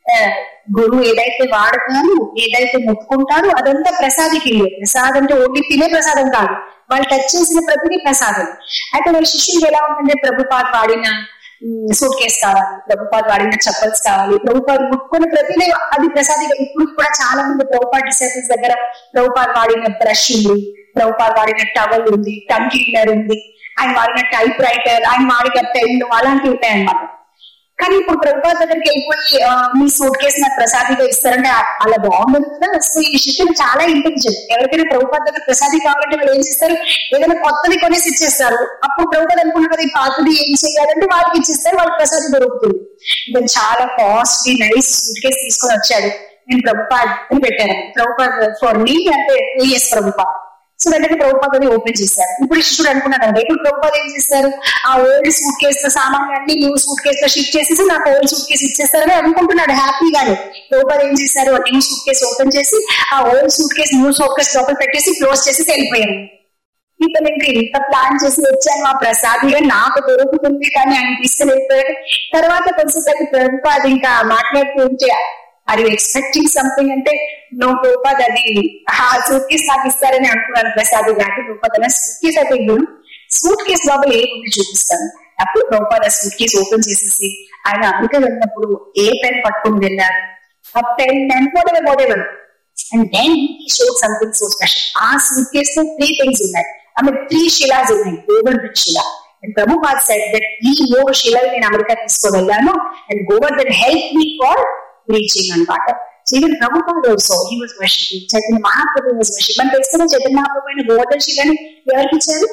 గురువు ఏదైతే వాడతారు ఏదైతే ముట్టుకుంటారో అదంతా ప్రసాదికి ప్రసాదం అంటే ఓన్లీ తినే ప్రసాదం కాదు వాళ్ళు టచ్ చేసిన ప్రతిదీ ప్రసాదం అయితే వాళ్ళ శిష్యులు ఎలా ఉంటుందంటే ప్రభుపాద్ వాడిన సూట్ కేసు కావాలి ప్రభుపాద్ వాడిన చప్పల్స్ కావాలి ప్రభుపాద్ ముట్టుకున్న ప్రతిదీ అది ప్రసాదిగా ఇప్పుడు కూడా చాలా మంది ప్రభుపాద్ డిసైపుల్స్ దగ్గర ప్రభుపాద్ వాడిన బ్రష్ ఉంది ప్రభుపాద్ వాడిన టవల్ ఉంది టంగ్ క్లీనర్ ఉంది ఆయన వాడిన టైప్ రైటర్ ఆయన వాడిన పెన్ అలాంటివి ఉంటాయన్నమాట కానీ ఇప్పుడు ప్రభుపాద్ దగ్గరికి వెళ్ళిపోయి మీ సూట్ కేసు నాకు ప్రసాదిగా ఇస్తారంటే అలా బాగుండదు కదా సో ఈ శిష్యులు చాలా ఇంటెలిజెంట్ ఎవరికైనా ప్రభుపాద్ దగ్గర ప్రసాది కావాలంటే వాళ్ళు ఏం చేస్తారు ఏదైనా కొత్తది కొనేసి ఇచ్చేస్తారు అప్పుడు ప్రభుపాద్ అనుకున్న కదా ఈ పాతది ఏం చేయాలంటే వాళ్ళకి ఇచ్చేస్తారు వాళ్ళకి ప్రసాదం దొరుకుతుంది ఇది చాలా కాస్ట్లీ నైస్ సూట్ కేసు తీసుకొని వచ్చాడు నేను ప్రభుపాద్ అని పెట్టాను ప్రభుపాద్ ఫర్ మీ అంటే ఎస్ ప్రభుపాద్ సో వెంటనే ప్రభుపాద్ అది ఓపెన్ చేశారు ఇప్పుడు శిష్యుడు అనుకున్నాడు ఇప్పుడు ప్రభుపాద్ ఏం చేస్తారు ఆ ఓల్డ్ సూట్ కేసు తో సామాన్లు అన్ని న్యూ సూట్ కేసు లో షిఫ్ట్ చేసేసి నాకు ఓల్డ్ సూట్ కేసు ఇచ్చేస్తారని అనుకుంటున్నాడు హ్యాపీగానే ప్రభుపాద్ ఏం చేశారు ఆ న్యూ సూట్ కేసు ఓపెన్ చేసి ఆ old suitcase new suitcase లోపల పెట్టేసి క్లోజ్ చేసి వెళ్ళిపోయారు ఇతను ఇంకా ఇంత ప్లాన్ చేసి వచ్చాను మా ప్రసాదిగా నాకు దొరుకుతుంది కానీ ఆయన తీసుకుని వెళ్ళిపోయాడు తర్వాత కొంచెం ప్రభుపాద్ ఇంకా మాట్లాడుతూ ఉంటే ఆర్ యూ ఎక్స్పెక్టింగ్ సంథింగ్ అంటే నో రూపాద్ అది ఆ సూట్ కేస్ నాకు ఇస్తారని అనుకున్నాను ప్రసాద్ గారికి రూపాద్ అన్న సూట్ కేస్ అయితే ఇవ్వను సూట్ కేస్ లోపల ఏముంది చూపిస్తాను అప్పుడు రూపాద్ ఆ సూట్ కేస్ ఓపెన్ చేసేసి ఆయన అమెరికా వెళ్ళినప్పుడు ఏ పెన్ పట్టుకుని వెళ్ళారు ఆ pen and whatever whatever and then he show something so special ఆ సూట్ కేస్ లో త్రీ థింగ్స్ ఉన్నాయి ఆమె త్రీ శిలాస్ ఉన్నాయి గోవర్ధన్ శిల అండ్ ప్రభుపాద్ సెట్ దట్ ఈ మూడు శిలలు నేను అమెరికా తీసుకొని వెళ్ళాను and Govardhan help me for reaching అనమాట so even Prabhupad also he was worshipping Chaitanya Mahaprabhu was worship మనం తెలుసుకున్న చైతన్య మహాప్రభు అయిన గోవర్ధన్ శిలని ఎవరికి ఇచ్చారు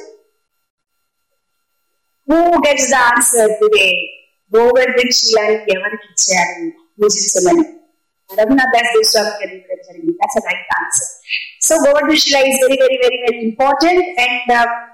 who gets the answer today Govardhan శిలని ఎవరికి ఇచ్చారు పూజించమని రఘునాథ్ దాస్ దేశ్వామికి ఇవ్వడం జరిగింది that's right answer so Govardhan శిల is very very very very important and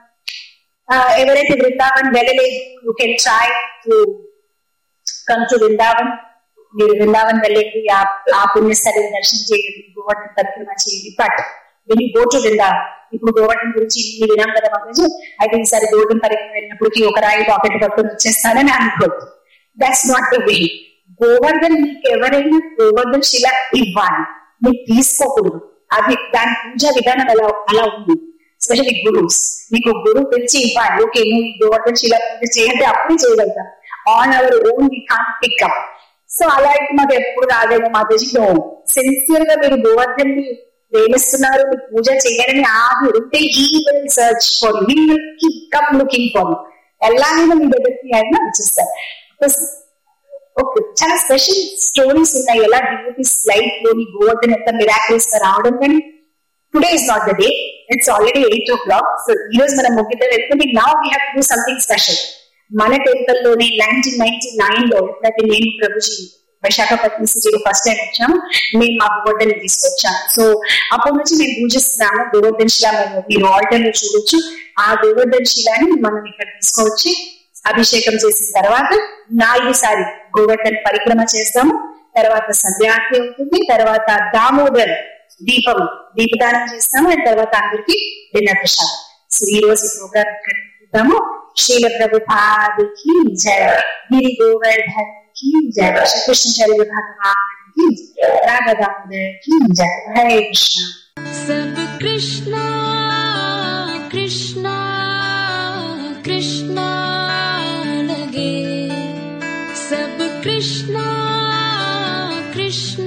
ఎవరైతే బృందావన్ వెళ్ళలేదు you can try to come to Brindavan మీరు బృందావన్ వెళ్ళండి ఆ పుణ్యస్థలిని దర్శనం చేయండి గోవర్ధన్ పరిక్రమ చేయండి but when you go to Brindavan ఇప్పుడు గోవర్ధన్ గురించి ఇన్ని వినాం కదా మాకు అయితే ఈసారి గోవర్ధన్ పరిక్రమ వెళ్ళినప్పటికీ ఒక రాయి పాకెట్ పట్టుకొని వచ్చేస్తానని అనుకోవద్దు that's not the way Govardhan మీకు ఎవరైనా గోవర్ధన్ శిల ఇవ్వాలి మీకు తీసుకోకూడదు అది దాని పూజా విధానం అలా అలా ఉంది స్పెషల్లీ గురువుస్ మీకు గురువు పిలిచి ఇవ్వాలి ఓకే నువ్వు ఈ గోవర్ధన్ శిల పూజ చేయండి అప్పుడే చేయగలుగుతాం on our own we can pick up so అలా అయితే మాకు ఎప్పుడు రాదేమో మా దేశంలో సిన్సియర్ గా మీరు గోవర్ధన్ ని ప్రేమిస్తున్నారు మీరు పూజ చేయాలని ఆది ఉంటే he will search for you will come looking for ఎలాగైనా మీ దగ్గరికి ఆయన వచ్చేస్తారు ఓకే చాలా స్పెషల్ స్టోరీస్ ఉన్నాయి ఎలా డివోటీస్ లైఫ్ లోని గోవర్ధన్ ఎంత మిరాకిల్స్ గా రావడం కానీ today is not the day it's already eight o'clock so ఈ రోజు మనం ముగిద్దాం ఎందుకంటే నా we have do something special మన టెంపుల్ లోని నైన్టీన్ నైన్టీ నైన్ లో ఎప్పుడైతే నేను ప్రభుజీ విశాఖపట్నం సిటీలో ఫస్ట్ టైం వచ్చాము మేము మా గోవర్ధన్ తీసుకొచ్చాము సో అప్పటి నుంచి మేము పూజిస్తున్నాము గోవర్ధన్ శిల మేము మీరు ఆల్టర్ లో చూడొచ్చు ఆ గోవర్ధన్ శిలాని మనం ఇక్కడ తీసుకొచ్చి అభిషేకం చేసిన తర్వాత నాలుగుసారి గోవర్ధన్ పరిక్రమ చేస్తాము తర్వాత సంధ్యార్తి అవుతుంది తర్వాత దామోదర్ దీపం దీపదానం చేస్తాము అండ్ తర్వాత అందరికి డిన్నర్ ప్రసాదం సో ఈ రోజు ఈ ప్రోగ్రామ్ ఇక్కడ చూద్దాము శీల ప్రభుపాదికి జయ గిరి గోవర్ధన్ की जय श्री कृष्ण चरित्र भगवान की राधा दामोदर की जय हरे कृष्ण सब कृष्णा कृष्णा कृष्णा लगे सब कृष्णा कृष्णा